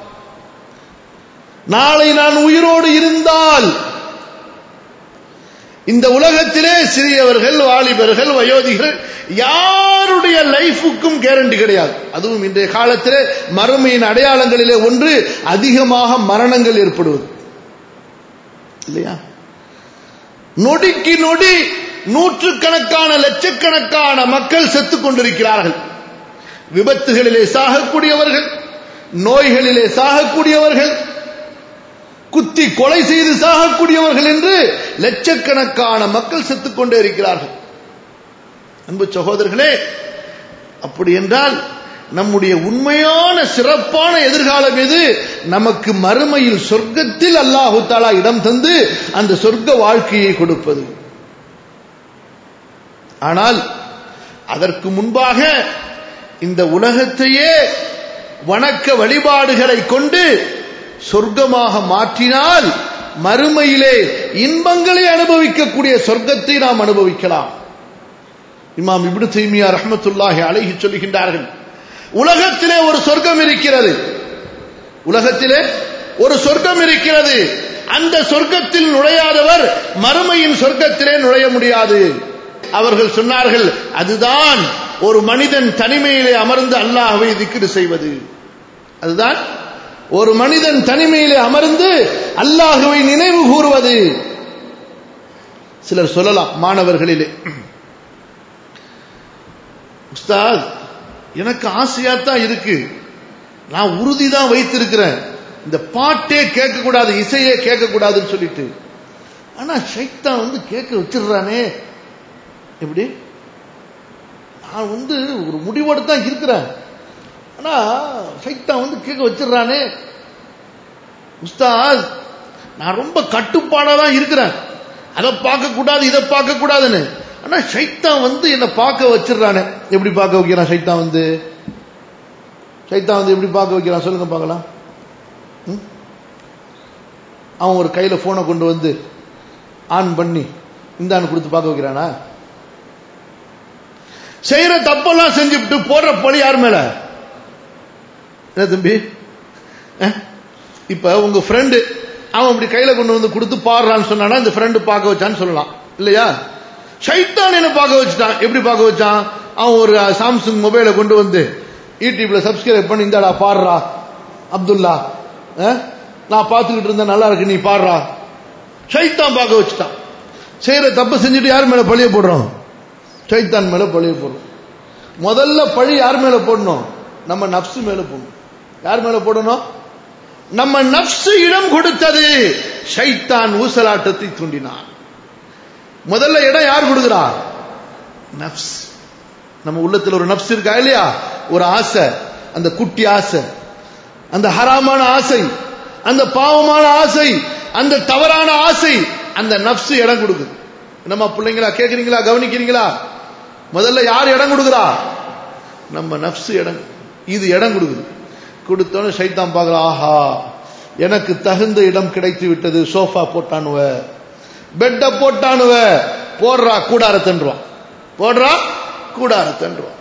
நாளை நான் உயிரோடு இருந்தால் இந்த உலகத்திலே சிறியவர்கள் வாலிபர்கள் வயோதிகர்கள் யாருடைய லைஃபுக்கும் கேரண்டி கிடையாது அதுவும் இன்றைய காலத்திலே மறுமையின் அடையாளங்களிலே ஒன்று அதிகமாக மரணங்கள் ஏற்படுவது இல்லையா நொடிக்கு நொடி நூற்றுக்கணக்கான லட்சக்கணக்கான மக்கள் செத்துக் கொண்டிருக்கிறார்கள் விபத்துகளிலே சாகக்கூடியவர்கள் நோய்களிலே சாகக்கூடியவர்கள் குத்தி கொலை செய்து சாகக்கூடியவர்கள் என்று லட்சக்கணக்கான மக்கள் செத்துக் கொண்டே இருக்கிறார்கள் அன்பு சகோதரர்களே அப்படி என்றால் நம்முடைய உண்மையான சிறப்பான எதிர்காலம் எது நமக்கு மறுமையில் சொர்க்கத்தில் அல்லாஹு தாலா இடம் தந்து அந்த சொர்க்க வாழ்க்கையை கொடுப்பது ஆனால் அதற்கு முன்பாக இந்த உலகத்தையே வணக்க வழிபாடுகளை கொண்டு சொர்க்கமாக மாற்றினால் மறுமையிலே இன்பங்களை அனுபவிக்கக்கூடிய சொர்க்கத்தை நாம் அனுபவிக்கலாம் இமாம் இப்னு தைமியா ரஹமத்துல்லாஹி அலைஹி சொல்லுகின்றார்கள் உலகத்திலே ஒரு சொர்க்கம் இருக்கிறது உலகத்திலே ஒரு சொர்க்கம் இருக்கிறது அந்த சொர்க்கத்தில் நுழையாதவர் மறுமையின் சொர்க்கத்திலே நுழைய முடியாது அவர்கள் சொன்னார்கள் அதுதான் ஒரு மனிதன் தனிமையிலே அமர்ந்து அல்லாஹ்வை திக்ரு செய்வது அதுதான் ஒரு மனிதன் தனிமையிலே அமர்ந்து அல்லாஹுவை நினைவு கூறுவது சிலர் சொல்லலாம் மாணவர்களிலே உஸ்தாத் எனக்கு ஆசையா தான் இருக்கு நான் உறுதி தான் வைத்திருக்கிறேன் இந்த பாட்டே கேட்கக்கூடாது இசையே கேட்கக்கூடாதுன்னு சொல்லிட்டு ஆனா ஷைத்தான் வந்து கேட்க வச்சிடுறானே எப்படி நான் வந்து ஒரு முடிவோடு தான் இருக்கிறேன் ஆனா சைத்தான் வந்து கேட்க வச்சிடுறானே உஸ்தாத் நான் ரொம்ப கட்டுப்பாடா தான் இருக்கிறேன் அதை பார்க்க கூடாது இதை பார்க்க கூடாதுன்னு ஆனா சைத்தான் வந்து என்னை பார்க்க வச்சிடுறானே எப்படி பார்க்க வைக்கிறான் சைத்தான் வந்து சைத்தான் வந்து எப்படி பார்க்க வைக்கிறான் சொல்லுங்க பார்க்கலாம் அவன் ஒரு கையில போனை கொண்டு வந்து ஆன் பண்ணி இந்தான்னு கொடுத்து பார்க்க வைக்கிறானா செய்யற தப்பெல்லாம் செஞ்சுட்டு போடுற பழி யார் மேல என்ன தம்பி இப்ப உங்க ஃப்ரெண்டு அவன் இப்படி கையில கொண்டு வந்து கொடுத்து பாடுறான்னு சொன்னானா இந்த ஃப்ரெண்டு பார்க்க வச்சான்னு சொல்லலாம் இல்லையா ஷைத்தான் என்ன பார்க்க வச்சுட்டான் எப்படி பார்க்க வச்சான் அவன் ஒரு சாம்சங் மொபைலை கொண்டு வந்து யூடியூப்ல சப்ஸ்கிரைப் பண்ணி இந்தாடா பாடுறா அப்துல்லா அஹ், நான் பார்த்துக்கிட்டு இருந்தேன் நல்லா இருக்கு நீ பாடுறா ஷைத்தான் பார்க்க வச்சுட்டான் செய்யற தப்பு செஞ்சுட்டு யார் மேல பழிய போடுறோம் ஷைத்தான் மேல பழிய போடுறோம் முதல்ல பழி யார் மேல போடணும் நம்ம நப்சு மேல போடணும் யார் மேல போடணும் நம்ம நப்சு இடம் கொடுத்தது ஷைத்தான் ஊசலாட்டத்தை தூண்டினான் முதல்ல இடம் யார் கொடுக்கிறா நப்ஸ் நம்ம உள்ளத்துல ஒரு நப்ஸ் இருக்கா இல்லையா ஒரு ஆசை அந்த குட்டி ஆசை அந்த ஹராமான ஆசை அந்த பாவமான ஆசை அந்த தவறான ஆசை அந்த நப்சு இடம் கொடுக்குது என்னம்மா பிள்ளைங்களா கேக்குறீங்களா கவனிக்கிறீங்களா முதல்ல யார் இடம் கொடுக்குறா நம்ம நப்சு இடம் இது இடம் கொடுக்குது கொடுத்தோன்னு சைத்தான் பார்க்கல ஆஹா எனக்கு தகுந்த இடம் கிடைத்து விட்டது சோஃபா போட்டானுவ பெட்ட போட்டானுவ போடுறா கூடாரத்தன்றுவான் போடுறா கூடாரத்தன்றுவான்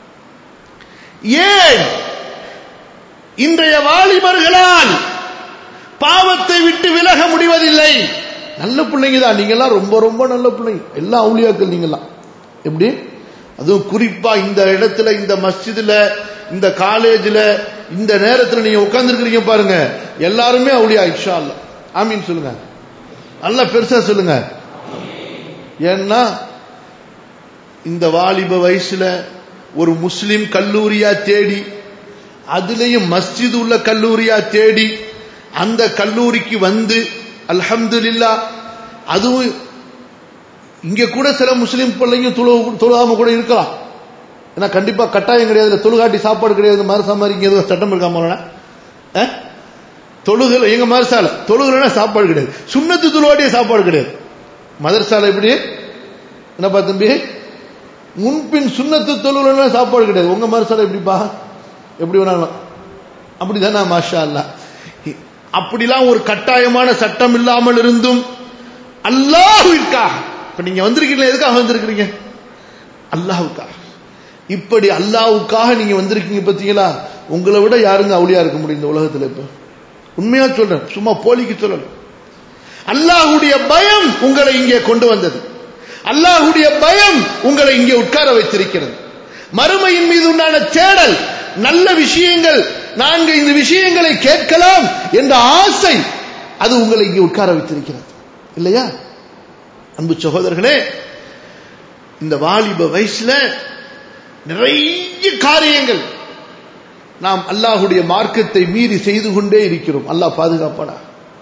ஏன் இன்றைய வாலிபர்களால் பாவத்தை விட்டு விலக முடிவதில்லை நல்ல பிள்ளைங்க தான் நீங்கெல்லாம் ரொம்ப ரொம்ப நல்ல பிள்ளைங்க எல்லாம் அவுளியாக்கள் நீங்கெல்லாம் எப்படி அதுவும் குறிப்பா இந்த இடத்துல இந்த மஸ்ஜிதுல இந்த காலேஜ்ல இந்த நேரத்துல நீங்க உட்கார்ந்துருக்கீங்க பாருங்க எல்லாருமே அவுளியா இன்ஷா அல்லா ஆமீன் சொல்லுங்க நல்லா பெருசா சொல்லுங்க ஏன்னா இந்த வாலிப வயசுல ஒரு முஸ்லிம் கல்லூரியா தேடி அதுலயும் மஸ்ஜித் உள்ள கல்லூரியா தேடி அந்த கல்லூரிக்கு வந்து அல்ஹம்துலில்லா அதுவும் இங்க கூட சில முஸ்லிம் பிள்ளைங்க தொழு தொழுகாம கூட இருக்கலாம் ஏன்னா கண்டிப்பா கட்டாயம் கிடையாது இல்ல தொழுகாட்டி சாப்பாடு கிடையாது மரசா மாதிரி இங்க எதுவும் சட்டம் இருக்காம தொழுகல எங்க மதரசால தொழுகலன்னா சாப்பாடு கிடையாது சுண்ணத்து தொழுவாட்டியே சாப்பாடு கிடையாது மதரசால எப்படி என்னப்பா தம்பி முன்பின் சுண்ணத்து தொழுகலன்னா சாப்பாடு கிடையாது உங்க மதரசால எப்படிப்பா எப்படி வேணாலும் அப்படிதானே மாஷா அல்லா அப்படிலாம் ஒரு கட்டாயமான சட்டம் இல்லாமல் இருந்தும் அல்லாஹுவிற்காக இப்ப நீங்க வந்திருக்கீங்களா எதுக்காக வந்திருக்கிறீங்க அல்லாஹுக்காக இப்படி அல்லாஹுக்காக நீங்க வந்திருக்கீங்க பாத்தீங்களா உங்களை விட யாருங்க அவுளியா இருக்க முடியும் இந்த உலகத்துல இப்ப உண்மையா சொல்றேன் சும்மா போலிக்கு சொல்லல அல்லாஹுடைய பயம் உங்களை இங்கே கொண்டு வந்தது அல்லாஹுடைய பயம் உங்களை இங்கே உட்கார வைத்திருக்கிறது மறுமையின் மீது உண்டான தேடல் நல்ல விஷயங்கள் நான்கு இந்த விஷயங்களை கேட்கலாம் என்ற ஆசை அது உங்களை இங்கே உட்கார வைத்திருக்கிறது இல்லையா அன்பு சகோதரர்களே இந்த வாலிப வயசுல நிறைய காரியங்கள் நாம் அல்லாஹுடைய மார்க்கத்தை மீறி செய்து கொண்டே இருக்கிறோம் அல்லாஹ் பாதுகாப்பானா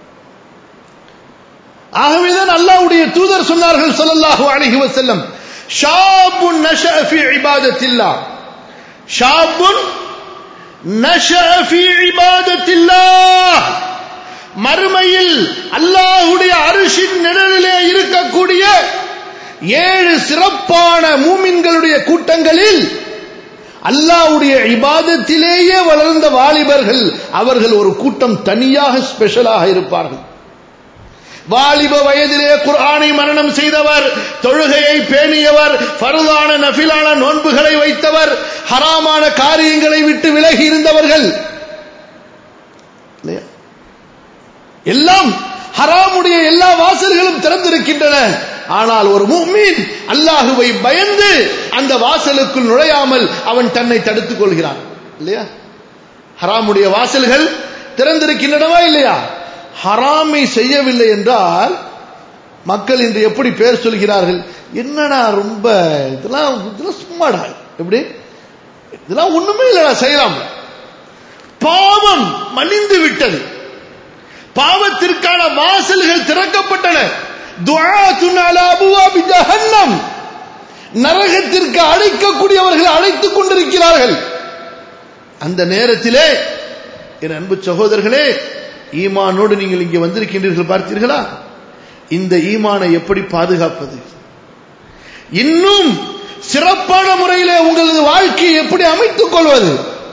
ஆகவேதான் அல்லாஹ்வுடைய தூதர் சொன்னார்கள் ஸல்லல்லாஹு அலைஹி வஸல்லம் ஷாபுன் நஷஅ ஃபீ இபாதத்தில்லாஹ் ஷாபுன் நஷஅ ஃபீ இபாதத்தில்லாஹ் மறுமையில் அல்லாஹ்வுடைய அரிசின் நிழலிலே இருக்கக்கூடிய ஏழு சிறப்பான மூமின்களுடைய கூட்டங்களில் அல்லாஹ்வுடைய இபாதத்திலேயே வளர்ந்த வாலிபர்கள் அவர்கள் ஒரு கூட்டம் தனியாக ஸ்பெஷலாக இருப்பார்கள் வாலிப வயதிலே குர்ஆனை மரணம் செய்தவர் தொழுகையை பேணியவர் ஃபர்தான நஃபிலான நோன்புகளை வைத்தவர் ஹராமான காரியங்களை விட்டு விலகி இருந்தவர்கள் இல்லையா எல்லாம் ஹராமுடைய எல்லா வாசல்களும் திறந்திருக்கின்றன ஆனால் ஒரு முஃமின் அல்லாஹுவை பயந்து அந்த வாசலுக்குள் நுழையாமல் அவன் தன்னை தடுத்துக் கொள்கிறான் இல்லையா ஹராமுடைய வாசல்கள் திறந்திருக்கின்றனவா இல்லையா ஹராமை செய்யவில்லை என்றால் மக்கள் இன்று எப்படி பேர் சொல்கிறார்கள் என்னடா ரொம்ப இதெல்லாம் இதெல்லாம் சும்மாடா எப்படி இதெல்லாம் ஒண்ணுமே இல்லடா செய்யலாம் பாவம் மலிந்து விட்டது பாவத்திற்கான வாசல்கள் திறக்கப்பட்டன துஆத்துன் அலா அபுவாபி ஜஹன்னம் நரகத்திற்கு அழைக்கக்கூடியவர்கள் அழைத்துக் கொண்டிருக்கிறார்கள் அந்த நேரத்திலே என் அன்பு சகோதரர்களே ஈமானோடு நீங்கள் இங்கே வந்திருக்கின்றீர்கள் பார்த்தீர்களா இந்த ஈமானை எப்படி பாதுகாப்பது இன்னும் சிறப்பான முறையிலே உங்களது வாழ்க்கையை எப்படி அமைத்துக் கொள்வது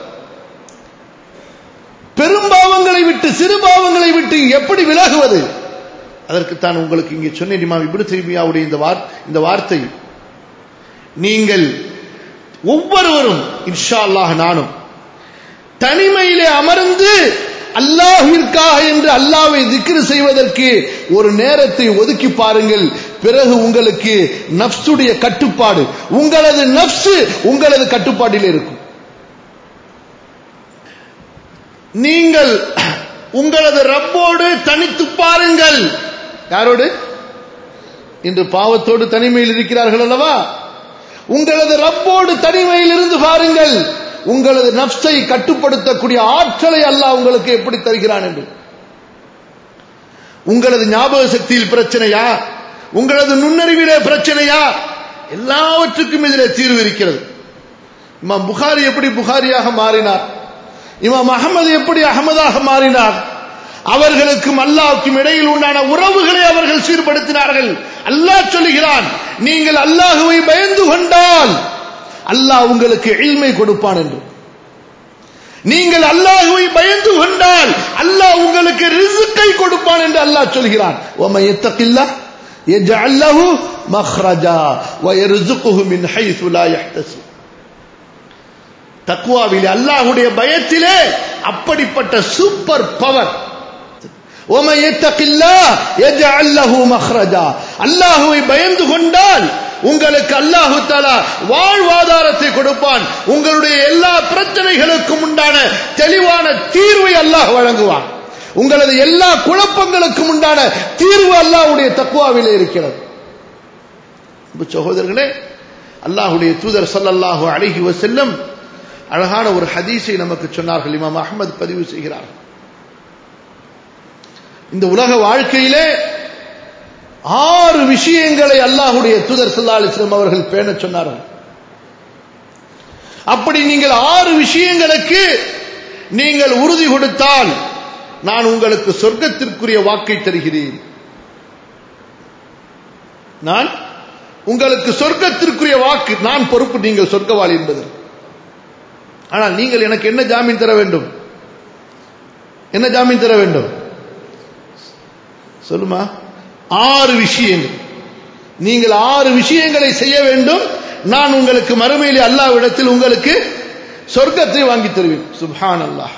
பெரும்பாவங்களை விட்டு சிறு பாவங்களை விட்டு எப்படி விலகுவது அதற்கு தான் உங்களுக்கு இங்கே சொன்னேன் இமாம் இப்னு தீமியாவுடைய இந்த வார் இந்த வார்த்தை நீங்கள் ஒவ்வொருவரும் இன்ஷா அல்லாஹ் நானும் தனிமையிலே அமர்ந்து அல்லாஹ்விற்காக என்று அல்லாவை திக்ரு செய்வதற்கு ஒரு நேரத்தை ஒதுக்கி பாருங்கள் பிறகு உங்களுக்கு நப்சுடைய கட்டுப்பாடு உங்களது நப்சு உங்களது கட்டுப்பாட்டில் இருக்கும் நீங்கள் உங்களது ரப்போடு தனித்து பாருங்கள் யாரோடு இன்று பாவத்தோடு தனிமையில் இருக்கிறார்கள் அல்லவா உங்களது ரப்போடு தனிமையில் இருந்து பாருங்கள் உங்களது நப்சை கட்டுப்படுத்தக்கூடிய ஆற்றலை அல்லாஹ் உங்களுக்கு எப்படி தருகிறான் என்று உங்களது ஞாபக சக்தியில் பிரச்சனையா உங்களது நுண்ணறிவிலே பிரச்சனையா எல்லாவற்றுக்கும் இதிலே தீர்வு இருக்கிறது இமாம் புகாரி எப்படி புகாரியாக மாறினார் இமாம் அகமது எப்படி அகமதாக மாறினார் அவர்களுக்கும் அல்லாவுக்கும் இடையில் உண்டான உறவுகளை அவர்கள் சீர்படுத்தினார்கள் அல்லாஹ் சொல்லுகிறான் நீங்கள் அல்லாஹுவை பயந்து கொண்டால் அல்லாஹ் உங்களுக்கு எளிமை கொடுப்பான் என்று நீங்கள் அல்லாஹுவை பயந்து கொண்டால் அல்லாஹ் உங்களுக்கு ரிசுக்கை கொடுப்பான் என்று அல்லாஹ் சொல்கிறான் ஒம எத்தகில்லா يجعل له مخرجا ويرزقه من حيث لا يحتسب தக்குவாவிலே அல்லாஹுடைய பயத்திலே அப்படிப்பட்ட சூப்பர் பவர் ومن يتق الله يجعل له مخرجا அல்லாஹ்வை பயந்து கொண்டால் உங்களுக்கு அல்லாஹு தாலா வாழ்வாதாரத்தை கொடுப்பான் உங்களுடைய எல்லா பிரச்சனைகளுக்கும் உண்டான தெளிவான தீர்வை அல்லாஹ் வழங்குவான் உங்களது எல்லா குழப்பங்களுக்கும் உண்டான தீர்வு அல்லாஹ்வுடைய தக்குவாவிலே இருக்கிறது சகோதரர்களே அல்லாஹுடைய தூதர் சல்லல்லாஹு அழகி செல்லும் அழகான ஒரு ஹதீஸை நமக்கு சொன்னார்கள் இமாம் அகமது பதிவு செய்கிறார்கள் இந்த உலக வாழ்க்கையிலே ஆறு விஷயங்களை அல்லாஹுடைய தூதர் சல்லா அலிஸ்லம் அவர்கள் பேண சொன்னார்கள் அப்படி நீங்கள் ஆறு விஷயங்களுக்கு நீங்கள் உறுதி கொடுத்தால் நான் உங்களுக்கு சொர்க்கத்திற்குரிய வாக்கை தருகிறேன் நான் உங்களுக்கு சொர்க்கத்திற்குரிய வாக்கு நான் பொறுப்பு நீங்கள் சொர்க்கவாளி என்பது ஆனால் நீங்கள் எனக்கு என்ன ஜாமீன் தர வேண்டும் என்ன ஜாமீன் தர வேண்டும் சொல்லுமா ஆறு விஷயங்கள் நீங்கள் ஆறு விஷயங்களை செய்ய வேண்டும் நான் உங்களுக்கு மறுமையிலே அல்லாவிடத்தில் உங்களுக்கு சொர்க்கத்தை வாங்கி தருவேன் சுப்ஹான் அல்லாஹ்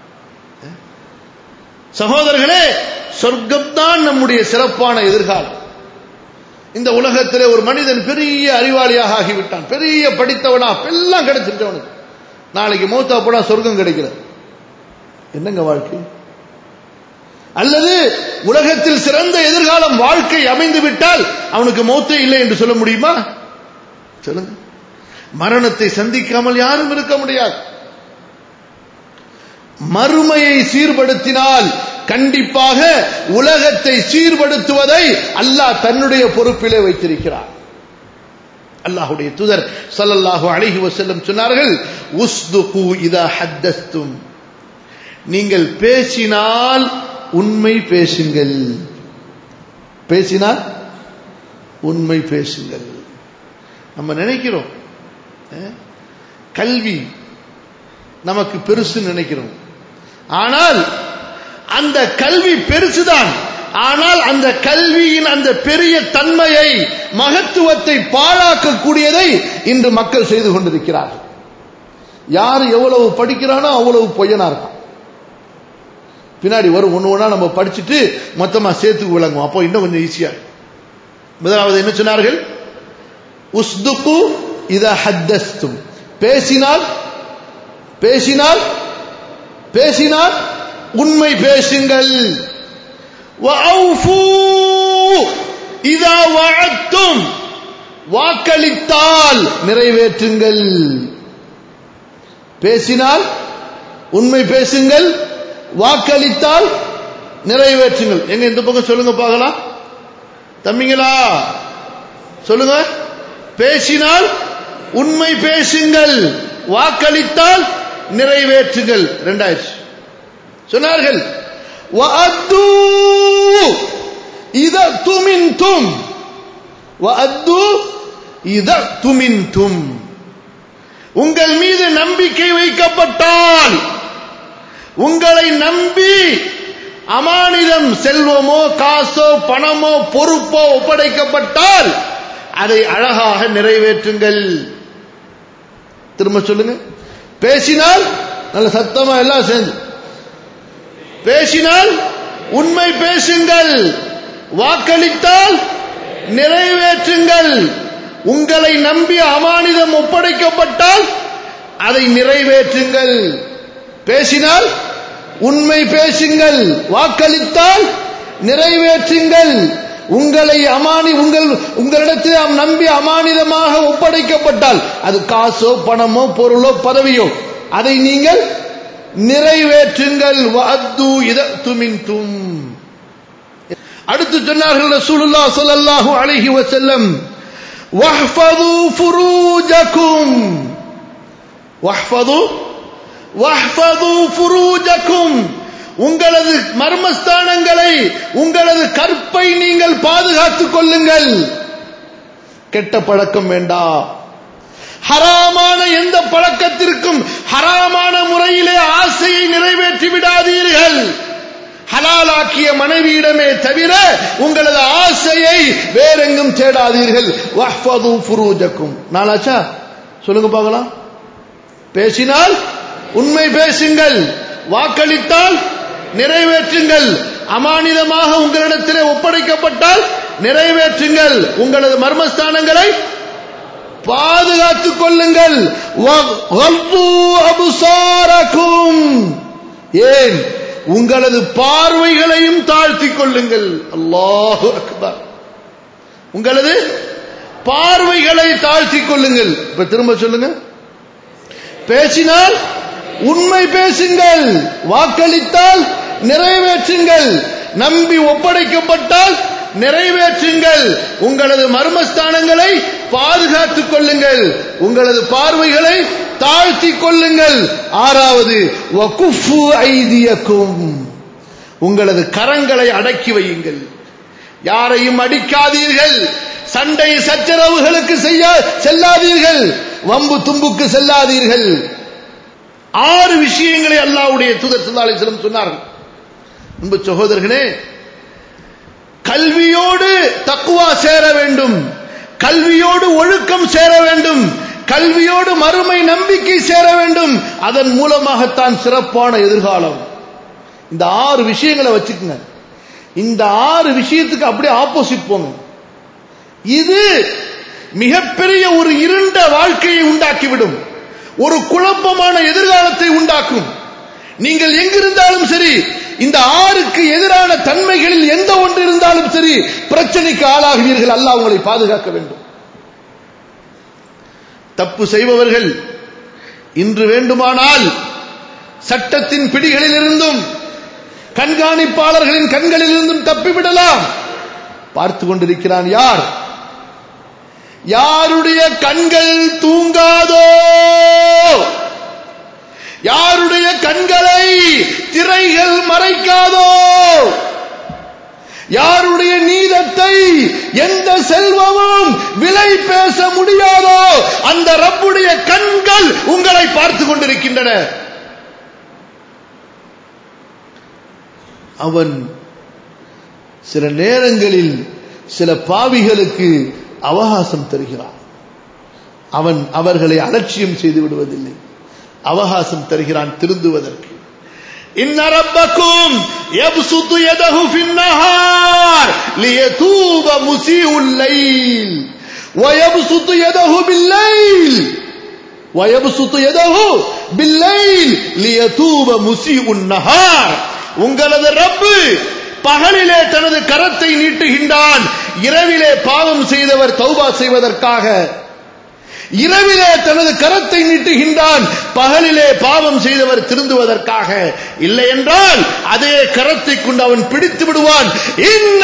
சகோதரர்களே சொர்க்கம்தான் நம்முடைய சிறப்பான எதிர்காலம் இந்த உலகத்திலே ஒரு மனிதன் பெரிய அறிவாளியாக ஆகிவிட்டான் பெரிய படித்தவனா எல்லாம் கிடைச்சிருச்சு அவனுக்கு நாளைக்கு மூத்தா போனா சொர்க்கம் கிடைக்கல என்னங்க வாழ்க்கை அல்லது உலகத்தில் சிறந்த எதிர்காலம் வாழ்க்கை அமைந்து விட்டால் அவனுக்கு மௌத்தே இல்லை என்று சொல்ல முடியுமா சொல்லுங்க மரணத்தை சந்திக்காமல் யாரும் இருக்க முடியாது மறுமையை சீர்படுத்தினால் கண்டிப்பாக உலகத்தை சீர்படுத்துவதை அல்லாஹ் தன்னுடைய பொறுப்பிலே வைத்திருக்கிறார் அல்லாஹுடைய தூதர் சல்லல்லாஹு அழகி வசல்லம் சொன்னார்கள் உஸ்துகு இதா ஹத்தஸ்தும் நீங்கள் பேசினால் உண்மை பேசுங்கள் பேசினால் உண்மை பேசுங்கள் நம்ம நினைக்கிறோம் கல்வி நமக்கு பெருசு நினைக்கிறோம் ஆனால் அந்த கல்வி பெருசுதான் ஆனால் அந்த கல்வியின் அந்த பெரிய தன்மையை மகத்துவத்தை பாழாக்கக்கூடியதை இன்று மக்கள் செய்து கொண்டிருக்கிறார்கள் யார் எவ்வளவு படிக்கிறானோ அவ்வளவு பொய்யனா இருக்கான் பின்னாடி வரும் ஒன்று ஒன்றா நம்ம படிச்சுட்டு மொத்தமா சேர்த்து விளங்குவோம் அப்போ இன்னும் கொஞ்சம் ஈஸியா முதலாவது என்ன சொன்னார்கள் உஸ்துக்கு இத ஹத்தஸ்தும் பேசினால் பேசினால் பேசினால் உண்மை பேசுங்கள் இதா வாழ்த்தும் வாக்களித்தால் நிறைவேற்றுங்கள் பேசினால் உண்மை பேசுங்கள் வாக்களித்தால் நிறைவேற்றுங்கள் எங்க இந்த பக்கம் சொல்லுங்க பார்க்கலாம் தம்பிங்களா சொல்லுங்க பேசினால் உண்மை பேசுங்கள் வாக்களித்தால் நிறைவேற்றுங்கள் ரெண்டாயிரத்து சொன்னார்கள் இத துமின்தும் இத துமின்தும் உங்கள் மீது நம்பிக்கை வைக்கப்பட்டால் உங்களை நம்பி அமானிதம் செல்வமோ காசோ பணமோ பொறுப்போ ஒப்படைக்கப்பட்டால் அதை அழகாக நிறைவேற்றுங்கள் திரும்ப சொல்லுங்க பேசினால் நல்ல சத்தமா எல்லாம் சேர்ந்து பேசினால் உண்மை பேசுங்கள் வாக்களித்தால் நிறைவேற்றுங்கள் உங்களை நம்பி அமானிதம் ஒப்படைக்கப்பட்டால் அதை நிறைவேற்றுங்கள் பேசினால் உண்மை பேசுங்கள் வாக்களித்தால் நிறைவேற்றுங்கள் உங்களை அமானி உங்கள் உங்களிடத்தில் நம்பி அமானிதமாக ஒப்படைக்கப்பட்டால் அது காசோ பணமோ பொருளோ பதவியோ அதை நீங்கள் நிறைவேற்றுங்கள் வஅத்து இதத்துமின்தும் அடுத்து சொன்னார்கள் ரசூலுல்லாஹ் ஸல்லல்லாஹு அலைஹி வஸல்லம் வஹ்ஃபது ஃபுரூஜக்கும் வஹ்ஃபது வஹ்ஃபது ஃபுரூஜக்கும் உங்களது மர்மஸ்தானங்களை உங்களது கற்பை நீங்கள் பாதுகாத்துக் கொள்ளுங்கள் கெட்ட பழக்கம் வேண்டாம் ஹராமான எந்த பழக்கத்திற்கும் ஹராமான முறையிலே ஆசையை நிறைவேற்றி விடாதீர்கள் ஹலாலாக்கிய மனைவியிடமே தவிர உங்களது ஆசையை வேறெங்கும் தேடாதீர்கள் வஹ்ஃபது ஃபுரூஜக்கும் நாளாச்சா சொல்லுங்க பார்க்கலாம் பேசினால் உண்மை பேசுங்கள் வாக்களித்தால் நிறைவேற்றுங்கள் அமானிதமாக உங்களிடத்திலே ஒப்படைக்கப்பட்டால் நிறைவேற்றுங்கள் உங்களது மர்மஸ்தானங்களை பாதுகாத்துக் கொள்ளுங்கள் அபுசாரக்கும் ஏன் உங்களது பார்வைகளையும் தாழ்த்திக் கொள்ளுங்கள் அல்லாஹு அக்பர் உங்களது பார்வைகளை தாழ்த்திக் கொள்ளுங்கள் இப்ப திரும்ப சொல்லுங்க பேசினால் உண்மை பேசுங்கள் வாக்களித்தால் நிறைவேற்றுங்கள் நம்பி ஒப்படைக்கப்பட்டால் நிறைவேற்றுங்கள் உங்களது மர்மஸ்தானங்களை பாதுகாத்துக் கொள்ளுங்கள் உங்களது பார்வைகளை தாழ்த்தி கொள்ளுங்கள் ஆறாவது வகுஃபு ஐதியக்கும் உங்களது கரங்களை அடக்கி வையுங்கள் யாரையும் அடிக்காதீர்கள் சண்டை சச்சரவுகளுக்கு செய்ய செல்லாதீர்கள் வம்பு தும்புக்கு செல்லாதீர்கள் ஆறு விஷயங்களை அல்லாவுடைய தூதர் சல்லாஹிஸ்லம் சொன்னார்கள் அன்பு சகோதரர்களே கல்வியோடு தக்குவா சேர வேண்டும் கல்வியோடு ஒழுக்கம் சேர வேண்டும் கல்வியோடு மறுமை நம்பிக்கை சேர வேண்டும் அதன் மூலமாகத்தான் சிறப்பான எதிர்காலம் இந்த ஆறு விஷயங்களை வச்சுக்கோங்க இந்த ஆறு விஷயத்துக்கு அப்படியே ஆப்போசிட் போங்க இது மிகப்பெரிய ஒரு இருண்ட வாழ்க்கையை உண்டாக்கிவிடும் ஒரு குழப்பமான எதிர்காலத்தை உண்டாக்கும் நீங்கள் எங்கிருந்தாலும் சரி இந்த ஆறுக்கு எதிரான தன்மைகளில் எந்த ஒன்று இருந்தாலும் சரி பிரச்சனைக்கு ஆளாகுவீர்கள் அல்லாஹ் உங்களை பாதுகாக்க வேண்டும் தப்பு செய்பவர்கள் இன்று வேண்டுமானால் சட்டத்தின் பிடிகளில் இருந்தும் கண்காணிப்பாளர்களின் கண்களில் இருந்தும் தப்பிவிடலாம் பார்த்து கொண்டிருக்கிறான் யார் யாருடைய கண்கள் தூங்காதோ யாருடைய கண்களை திரைகள் மறைக்காதோ யாருடைய நீதத்தை எந்த செல்வமும் விலை பேச முடியாதோ அந்த ரப்புடைய கண்கள் உங்களை பார்த்து கொண்டிருக்கின்றன அவன் சில நேரங்களில் சில பாவிகளுக்கு அவகாசம் தருகிறான் அவன் அவர்களை அலட்சியம் செய்து விடுவதில்லை அவகாசம் தருகிறான் திருந்துவதற்கு إن ربكم يبسط يده في النهار ليتوب مسيء الليل ويبسط يده بالليل ويبسط يده بالليل ليتوب مسيء النهار உங்களது ரப்பு பகலிலே தனது கரத்தை நீட்டுகின்றான் இரவிலே பாவம் செய்தவர் தௌபா செய்வதற்காக இரவிலே தனது கரத்தை நீட்டுகின்றான் பகலிலே பாவம் செய்தவர் திருந்துவதற்காக இல்லை என்றால் அதே கரத்தை கொண்டு அவன் பிடித்து விடுவான் இன்ன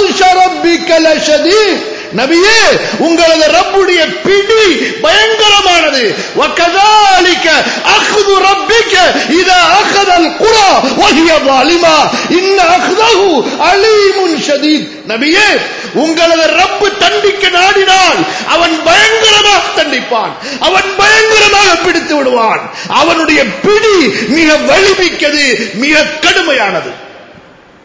நபியே உங்களது ரப்புடைய பிடி பயங்கரமானது وكذلك اخذ ربك اذا اخذ القرى وهي ظالمه ان اخذه عليم شديد நபியே உங்களது ரப்பு தண்டிக்க நாடினால் அவன் பயங்கரமாக தண்டிப்பான் அவன் பயங்கரமாக பிடித்து விடுவான் அவனுடைய பிடி மிக வலிமிக்கது மிக கடுமையானது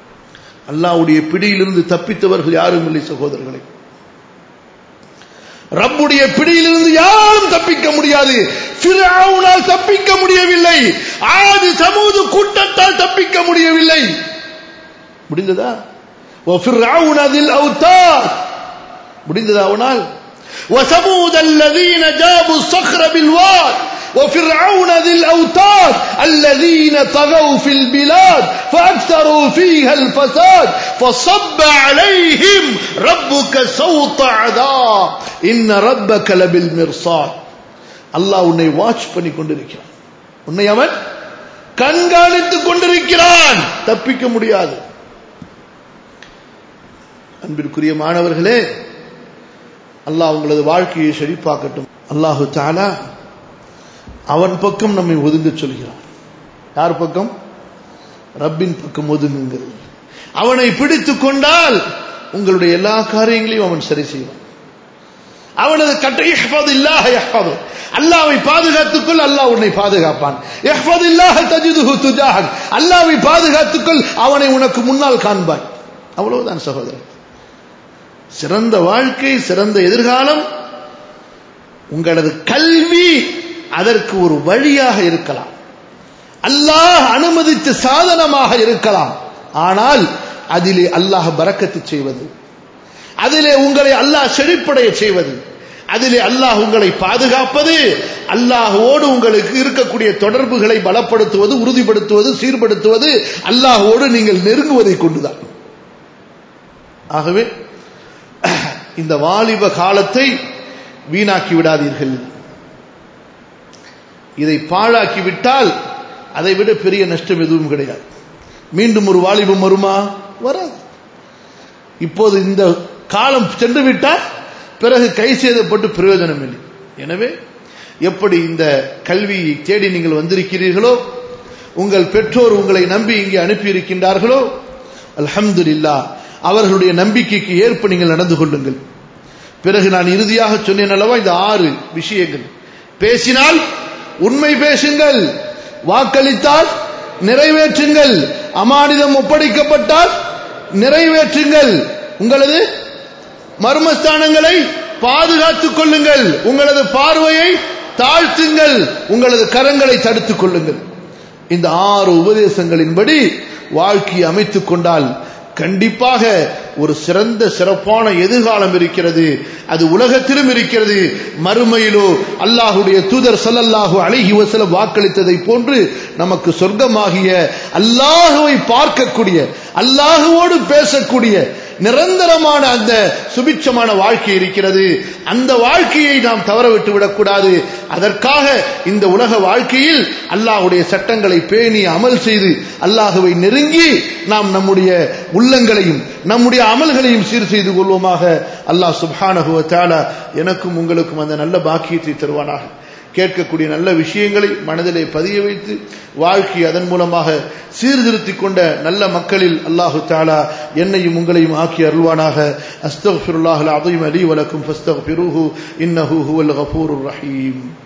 அல்லாவுடைய பிடியிலிருந்து தப்பித்தவர்கள் யாரும் இல்லை சகோதரர்களை ரப்புடைய பிடியிலிருந்து யாரும் தப்பிக்க முடியாது ஃபிரௌனால் தப்பிக்க முடியவில்லை ஆது சமூது கூட்டத்தால் தப்பிக்க முடியவில்லை முடிந்ததா وفرعون ذي الأوتاد முடிந்ததா அவனால் وثمود الذين جابوا الصخر بالواد وفرعون ذي الأوتاد الذين طغوا في البلاد فأكثروا فيها الفساد فصب عليهم ربك سوط عذاب إن ربك لبالمرصاد الله உன்னை வாட்ச் பண்ணி கொண்டிருக்கிறான் உன்னை அவன் கண்காணித்துக் கொண்டிருக்கிறான் தப்பிக்க முடியாது அன்பிற்குரிய மாணவர்களே அல்லாஹ் உங்களது வாழ்க்கையை செழிப்பாக்கட்டும் அல்லாஹு தாலா அவன் பக்கம் நம்மை ஒதுங்க சொல்கிறான் யார் பக்கம் ரப்பின் பக்கம் ஒதுங்குங்கள் அவனை பிடித்துக் கொண்டால் உங்களுடைய எல்லா காரியங்களையும் அவன் சரி செய்வான் அவனது கட்டை இல்லாஹ யஹ்ஃபது அல்லாஹ்வை பாதுகாத்துக்கொள் அல்லாஹ் உன்னை பாதுகாப்பான் இஹ்ஃபது இல்லாஹ தஜிதுஹு துஜாஹக் அல்லாஹ்வை பாதுகாத்துக்கொள் அவனை உனக்கு முன்னால் காண்பாய் அவ்வளவுதான் சகோதரன் சிறந்த வாழ்க்கை சிறந்த எதிர்காலம் உங்களது கல்வி அதற்கு ஒரு வழியாக இருக்கலாம் அல்லாஹ் அனுமதித்த சாதனமாக இருக்கலாம் ஆனால் அதிலே அல்லாஹ் பறக்கத்து செய்வது அதிலே உங்களை அல்லாஹ் செழிப்படைய செய்வது அதிலே அல்லாஹ் உங்களை பாதுகாப்பது அல்லாஹோடு உங்களுக்கு இருக்கக்கூடிய தொடர்புகளை பலப்படுத்துவது உறுதிப்படுத்துவது சீர்படுத்துவது அல்லாஹோடு நீங்கள் நெருங்குவதை கொண்டுதான் ஆகவே இந்த வாலிப காலத்தை வீணாக்கி விடாதீர்கள் இதை பாழாக்கி விட்டால் அதை விட பெரிய நஷ்டம் எதுவும் கிடையாது மீண்டும் ஒரு வாலிபம் வருமா வராது இப்போது இந்த காலம் சென்று விட்டால் பிறகு கை செய்தப்பட்டு பிரயோஜனம் இல்லை எனவே எப்படி இந்த கல்வியை தேடி நீங்கள் வந்திருக்கிறீர்களோ உங்கள் பெற்றோர் உங்களை நம்பி இங்கே அனுப்பி இருக்கின்றார்களோ அல்ஹம்துலில்லா அவர்களுடைய நம்பிக்கைக்கு ஏற்ப நீங்கள் நடந்து கொள்ளுங்கள் பிறகு நான் இறுதியாக சொன்னேன் அல்லவா இந்த ஆறு விஷயங்கள் பேசினால் உண்மை பேசுங்கள் வாக்களித்தால் நிறைவேற்றுங்கள் அமானிதம் ஒப்படைக்கப்பட்டால் நிறைவேற்றுங்கள் உங்களது மர்மஸ்தானங்களை பாதுகாத்துக் கொள்ளுங்கள் உங்களது பார்வையை தாழ்த்துங்கள் உங்களது கரங்களை தடுத்துக் கொள்ளுங்கள் இந்த ஆறு உபதேசங்களின்படி வாழ்க்கையை அமைத்துக் கொண்டால் கண்டிப்பாக ஒரு சிறந்த சிறப்பான எதிர்காலம் இருக்கிறது அது உலகத்திலும் இருக்கிறது மறுமையிலோ அல்லாஹுடைய தூதர் சல்லல்லாஹு அழகி வசலம் வாக்களித்ததை போன்று நமக்கு சொர்க்கமாகிய அல்லாஹுவை பார்க்கக்கூடிய அல்லாஹுவோடு பேசக்கூடிய நிரந்தரமான அந்த சுபிட்சமான வாழ்க்கை இருக்கிறது அந்த வாழ்க்கையை நாம் தவற விட்டு விடக்கூடாது அதற்காக இந்த உலக வாழ்க்கையில் அல்லாஹுடைய சட்டங்களை பேணி அமல் செய்து அல்லாஹுவை நெருங்கி நாம் நம்முடைய உள்ளங்களையும் நம்முடைய அமல்களையும் சீர் செய்து கொள்வோமாக அல்லாஹ் சுப்ஹானஹுவ தாலா எனக்கும் உங்களுக்கும் அந்த நல்ல பாக்கியத்தை தருவானாக கேட்கக்கூடிய நல்ல விஷயங்களை மனதிலே பதிய வைத்து வாழ்க்கை அதன் மூலமாக சீர்திருத்திக் கொண்ட நல்ல மக்களில் அல்லாஹு தாலா என்னையும் உங்களையும் ஆக்கி அருள்வானாக அஸ்தக்ஃபிருல்லாஹ் அலீம் அலி வலக்கும் ஃபஸ்தக்ஃபிருஹு இன்னஹு ஹுவல் கஃபூருர் ரஹீம்